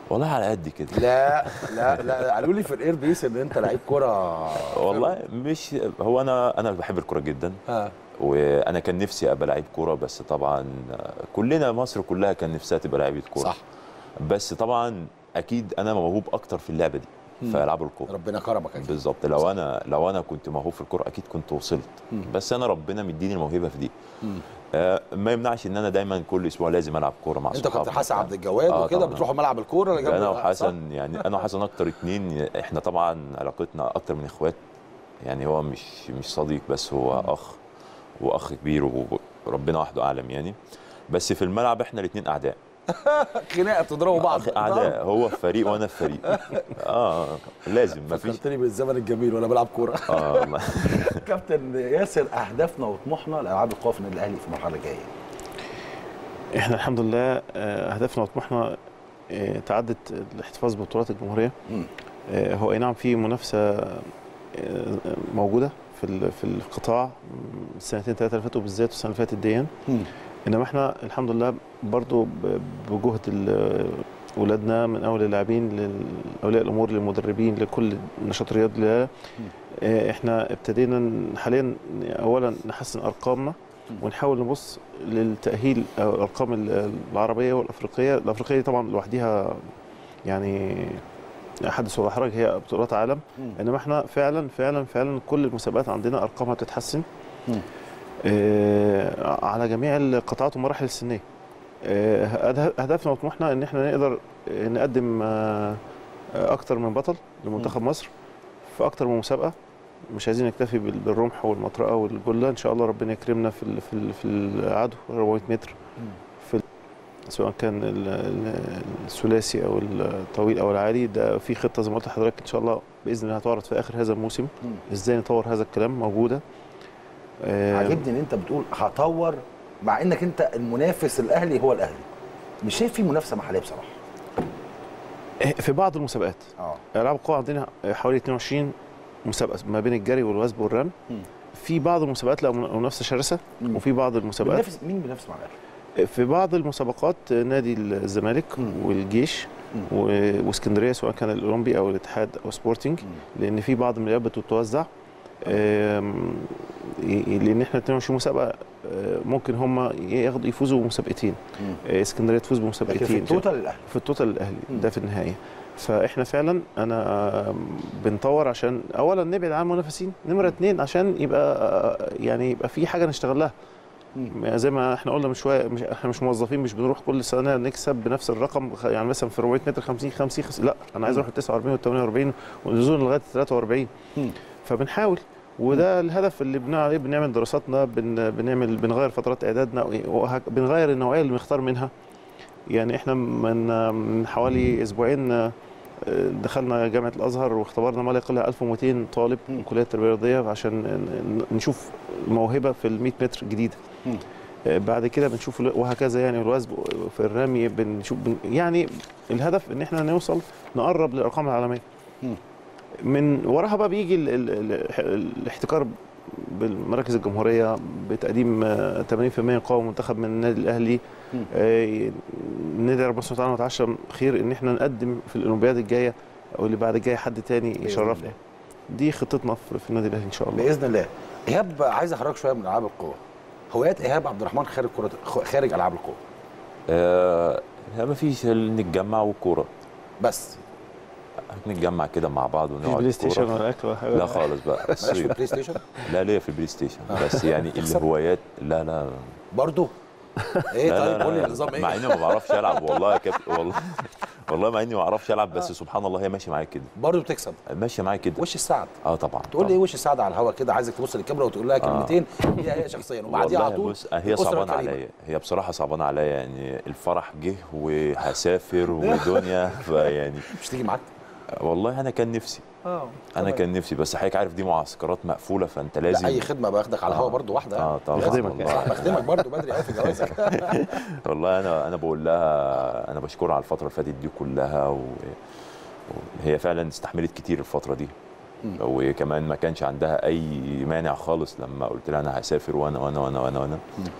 والله على قد كده لا لا لا قالوا لي في الاير بيس ان انت لعيب كوره والله مش هو انا انا بحب الكوره جدا ها وانا كان نفسي ابقى لعيب كوره بس طبعا كلنا مصر كلها كان نفسها تبقى لعيبه كوره صح بس طبعا اكيد انا موهوب اكتر في اللعبه دي مم. في العاب الكوره ربنا كرمك اكيد بالظبط لو انا لو انا كنت موهوب في الكوره اكيد كنت وصلت مم. بس انا ربنا مديني الموهبه في دي مم. آه ما يمنعش ان انا دايما كل اسبوع لازم العب كوره مع انت كنت صحابي. حسن عبد الجواد آه وكده طبعاً. بتروحوا ملعب الكوره اللي جنب انا صح؟ وحسن يعني انا وحسن اكتر اتنين احنا طبعا علاقتنا اكتر من اخوات يعني هو مش مش صديق بس هو اخ واخ كبير وربنا وحده اعلم يعني بس في الملعب احنا الاثنين اعداء خناقه بتضربوا بعض اعداء هو في فريق وانا في فريق اه لازم ما فيش فكرتني بالزمن الجميل وانا بلعب كوره اه ما- كابتن ياسر اهدافنا وطموحنا لالعاب القوى في النادي الاهلي في المرحله الجايه احنا الحمد لله آه، اهدافنا وطموحنا آه، تعدت الاحتفاظ ببطولات الجمهوريه مم. آه، هو اي نعم في منافسه آه، موجوده في ال- في القطاع م، السنتين ثلاثه اللي فاتوا بالذات والسنه اللي فاتت دي انما احنا الحمد لله برضو ب- بجهد ال- ولادنا من اول اللاعبين لاولياء الامور للمدربين لكل النشاط الرياضي لله آه، احنا ابتدينا ن- حاليا اولا نحسن ارقامنا ونحاول نبص للتاهيل أو الارقام ال- العربيه والافريقيه الافريقيه طبعا لوحدها يعني حدث ولا حرج هي بطولات عالم مم. انما احنا فعلا فعلا فعلا كل المسابقات عندنا ارقامها بتتحسن مم. آه، على جميع القطاعات والمراحل السنيه آه، أده- هدفنا وطموحنا ان احنا نقدر آه، نقدم آه، آه، اكتر من بطل لمنتخب مصر في اكتر من مسابقه مش عايزين نكتفي بال- بالرمح والمطرقه والجله ان شاء الله ربنا يكرمنا في ال- في ال- في العدو 400 متر في ال- سواء كان ال- ال- الثلاثي او الطويل او العالي ده في خطه زي ما قلت لحضرتك ان شاء الله باذن الله هتعرض في اخر هذا الموسم مم. ازاي نطور هذا الكلام موجوده آه، عاجبني ان انت بتقول هطور مع انك انت المنافس الاهلي هو الاهلي مش شايف في منافسه محليه بصراحه في بعض المسابقات اه العاب القوى عندنا حوالي 22 مسابقه ما بين الجري والوثب والرمي مم. في بعض المسابقات لا منافسه شرسه مم. وفي بعض المسابقات بينافس مين بينافس مع الاهلي؟ في بعض المسابقات نادي الزمالك مم. والجيش مم. و- واسكندريه سواء كان الاولمبي او الاتحاد او سبورتنج لان في بعض الميداليات بتتوزع آم، ي- لان احنا 22 مسابقه آه، ممكن هم ياخدوا يفوزوا بمسابقتين مم. آه، اسكندريه تفوز لكن بمسابقتين في التوتال الاهلي في التوتال الاهلي مم. ده في النهايه فاحنا فعلا انا بنطور عشان اولا نبعد عن المنافسين نمره اتنين عشان يبقى يعني يبقى في حاجه نشتغل لها مم. زي ما احنا قلنا من شويه مش احنا مش موظفين مش بنروح كل سنه نكسب بنفس الرقم خ- يعني مثلا في 400 متر 50 50 خس- لا انا عايز اروح ال 49 وال 48 ونزول لغايه 43 مم. فبنحاول وده الهدف اللي بنعمل عليه بنعمل دراساتنا بن بنعمل بنغير فترات اعدادنا وهك- بنغير النوعيه اللي بنختار منها يعني احنا من من حوالي اسبوعين آه، دخلنا جامعه الازهر واختبرنا ما لا يقل عن 1200 طالب من كليه التربيه الرياضيه عشان ن- نشوف موهبه في ال 100 متر جديده مم. آه، بعد كده بنشوف ال- وهكذا يعني الوثب في الرمي بنشوف بن يعني الهدف ان احنا نوصل نقرب للارقام العالميه مم. من وراها بقى بيجي ال ال ال الاحتكار بالمراكز الجمهوريه بتقديم آه، 80% قوى منتخب من النادي الاهلي مم. آه، ندعي ربنا سبحانه وتعالى وتعشى خير ان احنا نقدم في الاولمبياد الجايه او اللي بعد الجايه حد تاني يشرفنا الله. دي خطتنا في في النادي الاهلي ان شاء الله باذن الله ايهاب عايز اخرج شويه من العاب القوى هوايات ايهاب عبد الرحمن خارج كره خارج العاب القوى آه ما فيش إلا نتجمع والكوره بس نتجمع كده مع بعض مفيش ونقعد بلاي ستيشن كورة. ولا اكل ولا حاجه لا خالص بقى مالكش في الصيف البلاي ستيشن لا ليا في البلاي ستيشن بس يعني تكسب؟ الهوايات لا لا برضه ايه لا طيب لا قول لي لا النظام مع ايه اني ما بعرفش العب والله يا كابتن والله والله مع اني ما بعرفش العب بس سبحان الله هي ماشيه معايا كده برضه بتكسب ماشيه معايا كده وش السعد اه طبعا تقول لي ايه وش السعد على الهوا كده عايزك تبص للكاميرا وتقول لها كلمتين هي هي شخصيا وبعديها على والله طول بص هي الأسرة صعبانه الكريمة. عليا هي بصراحه صعبانه عليا يعني الفرح جه وهسافر ودنيا فيعني مش تيجي معاك والله انا كان نفسي اه انا كان نفسي بس حضرتك عارف دي معسكرات مقفوله فانت لا لازم اي خدمه باخدك على الهوا برضه واحده اه طبعا بخدمك والله. صح بخدمك برضه بدري قوي في جوازك والله انا انا بقول لها انا بشكرها على الفتره اللي فاتت دي كلها و... وهي فعلا استحملت كتير الفتره دي مم. وكمان ما كانش عندها اي مانع خالص لما قلت لها انا هسافر وانا وانا وانا وانا وانا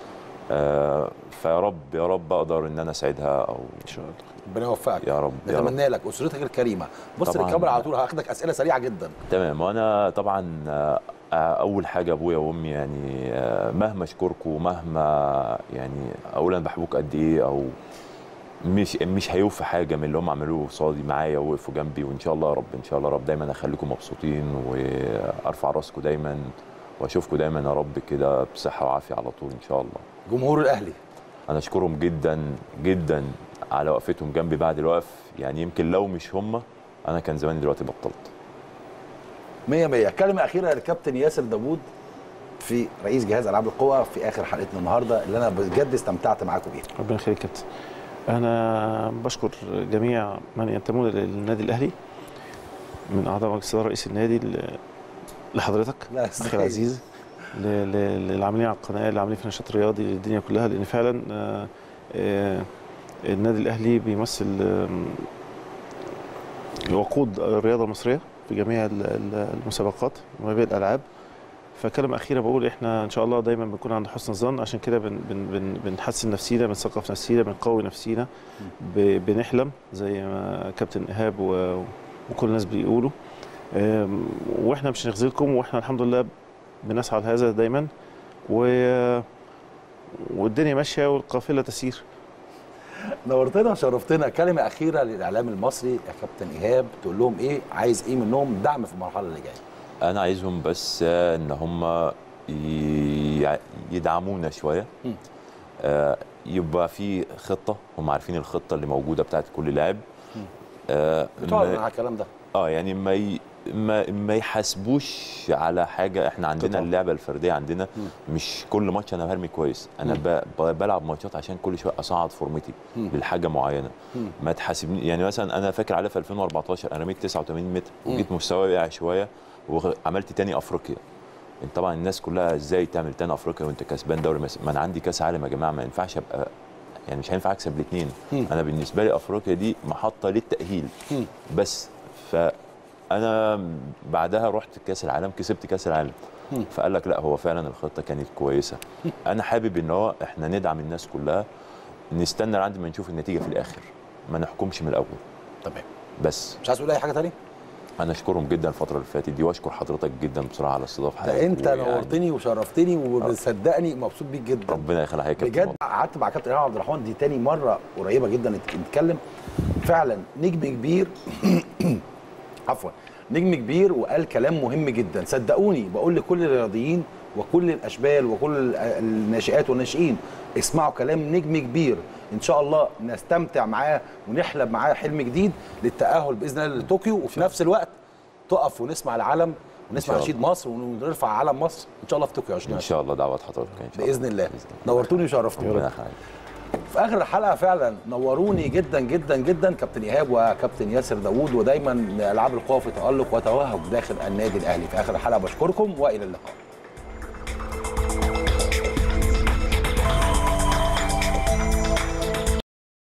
آه، فيا رب يا رب اقدر ان انا اساعدها او ان شاء الله ربنا يوفقك يا رب يا رب نتمنى لك اسرتك الكريمه بص طبعاً. للكاميرا على طول هاخدك اسئله سريعه جدا تمام وانا طبعا آه، آه، اول حاجه ابويا وامي يعني آه، مهما اشكركم مهما يعني اقول انا بحبوك قد ايه او مش مش هيوفي حاجه من اللي هم عملوه قصادي معايا ووقفوا جنبي وان شاء الله يا رب ان شاء الله يا رب دايما اخليكم مبسوطين وارفع راسكم دايما واشوفكم دايما يا رب كده بصحه وعافيه على طول ان شاء الله جمهور الاهلي انا اشكرهم جدا جدا على وقفتهم جنبي بعد الوقف يعني يمكن لو مش هم انا كان زماني دلوقتي بطلت مية مية كلمة أخيرة للكابتن ياسر داوود في رئيس جهاز ألعاب القوى في آخر حلقتنا النهاردة اللي أنا بجد استمتعت معاكم بيها ربنا يخليك يا كابتن انا بشكر جميع من ينتمون للنادي الاهلي من اعضاء مجلس اداره رئيس النادي ل- لحضرتك لا، اخي إزاي؟ العزيز ل- ل- للعاملين على القناه اللي عاملين في نشاط رياضي للدنيا كلها لان فعلا آه، آه، النادي الاهلي بيمثل آم، وقود الرياضه المصريه في جميع ال- ال- المسابقات وما بين الالعاب فكلمة أخيرة بقول إحنا إن شاء الله دايما بنكون عند حسن الظن عشان كده بن بن بن بنحسن نفسينا بنثقف نفسينا بنقوي نفسينا ب- بنحلم زي ما كابتن إيهاب و- وكل الناس بيقولوا أم، وإحنا مش هنخذلكم وإحنا الحمد لله بنسعى لهذا دايما و والدنيا ماشية والقافلة تسير نورتنا وشرفتنا كلمة أخيرة للإعلام المصري يا كابتن إيهاب تقول لهم إيه عايز إيه منهم دعم في المرحلة اللي جاية انا عايزهم بس آه، ان هم ي- يدعمونا شويه مم. آه، يبقى في خطه هم عارفين الخطه اللي موجوده بتاعت كل لاعب آه، بتقعد ما- مع الكلام ده اه يعني ما ي... ما ما يحاسبوش على حاجه احنا عندنا طبعا. اللعبه الفرديه عندنا مش كل ماتش انا برمي كويس انا ب... ب... بلعب ماتشات عشان كل شويه اصعد فورمتي مم. للحاجه معينه مم. ما تحاسبني يعني مثلا انا فاكر عليها في 2014 انا رميت 89 متر وجيت مستواي وقع شويه وعملت تاني افريقيا انت طبعا الناس كلها ازاي تعمل تاني افريقيا وانت كسبان دوري مس... ما انا عندي كاس عالم يا جماعه ما ينفعش ابقى يعني مش هينفع اكسب الاثنين مم. انا بالنسبه لي افريقيا دي محطه للتاهيل مم. بس فانا بعدها رحت كاس العالم كسبت كاس العالم مم. فقال لك لا هو فعلا الخطه كانت كويسه انا حابب ان هو احنا ندعم الناس كلها نستنى لحد ما نشوف النتيجه في الاخر ما نحكمش من الاول تمام بس مش عايز تقول أي حاجة تانية؟ انا اشكرهم جدا الفتره اللي فاتت دي واشكر حضرتك جدا بصراحه على استضافه ده حضرتك أنت ويعني نورتني وشرفتني وصدقني مبسوط بيك جدا ربنا يخلي حضرتك يا كابتن بجد والله. قعدت مع كابتن إيهاب عبد الرحمن دي تاني مرة قريبة جدا نت- نتكلم فعلا نجم كبير عفوا نجم كبير وقال كلام مهم جدا صدقوني بقول لكل الرياضيين وكل الاشبال وكل ال- الناشئات والناشئين اسمعوا كلام نجم كبير ان شاء الله نستمتع معاه ونحلم معاه حلم جديد للتاهل باذن الله لطوكيو وفي نفس الوقت تقف ونسمع العلم ونسمع شاء نشيد مصر ونرفع علم مصر ان شاء الله في طوكيو 2020 ان شاء الله دعوات حضرتك ان شاء الله باذن الله نورتوني وشرفتوني ربنا يخليك في اخر الحلقه فعلا نوروني جدا جدا جدا كابتن ايهاب وكابتن ياسر داوود ودايما العاب القوى في تالق وتوهج داخل النادي الاهلي في اخر الحلقه بشكركم والى اللقاء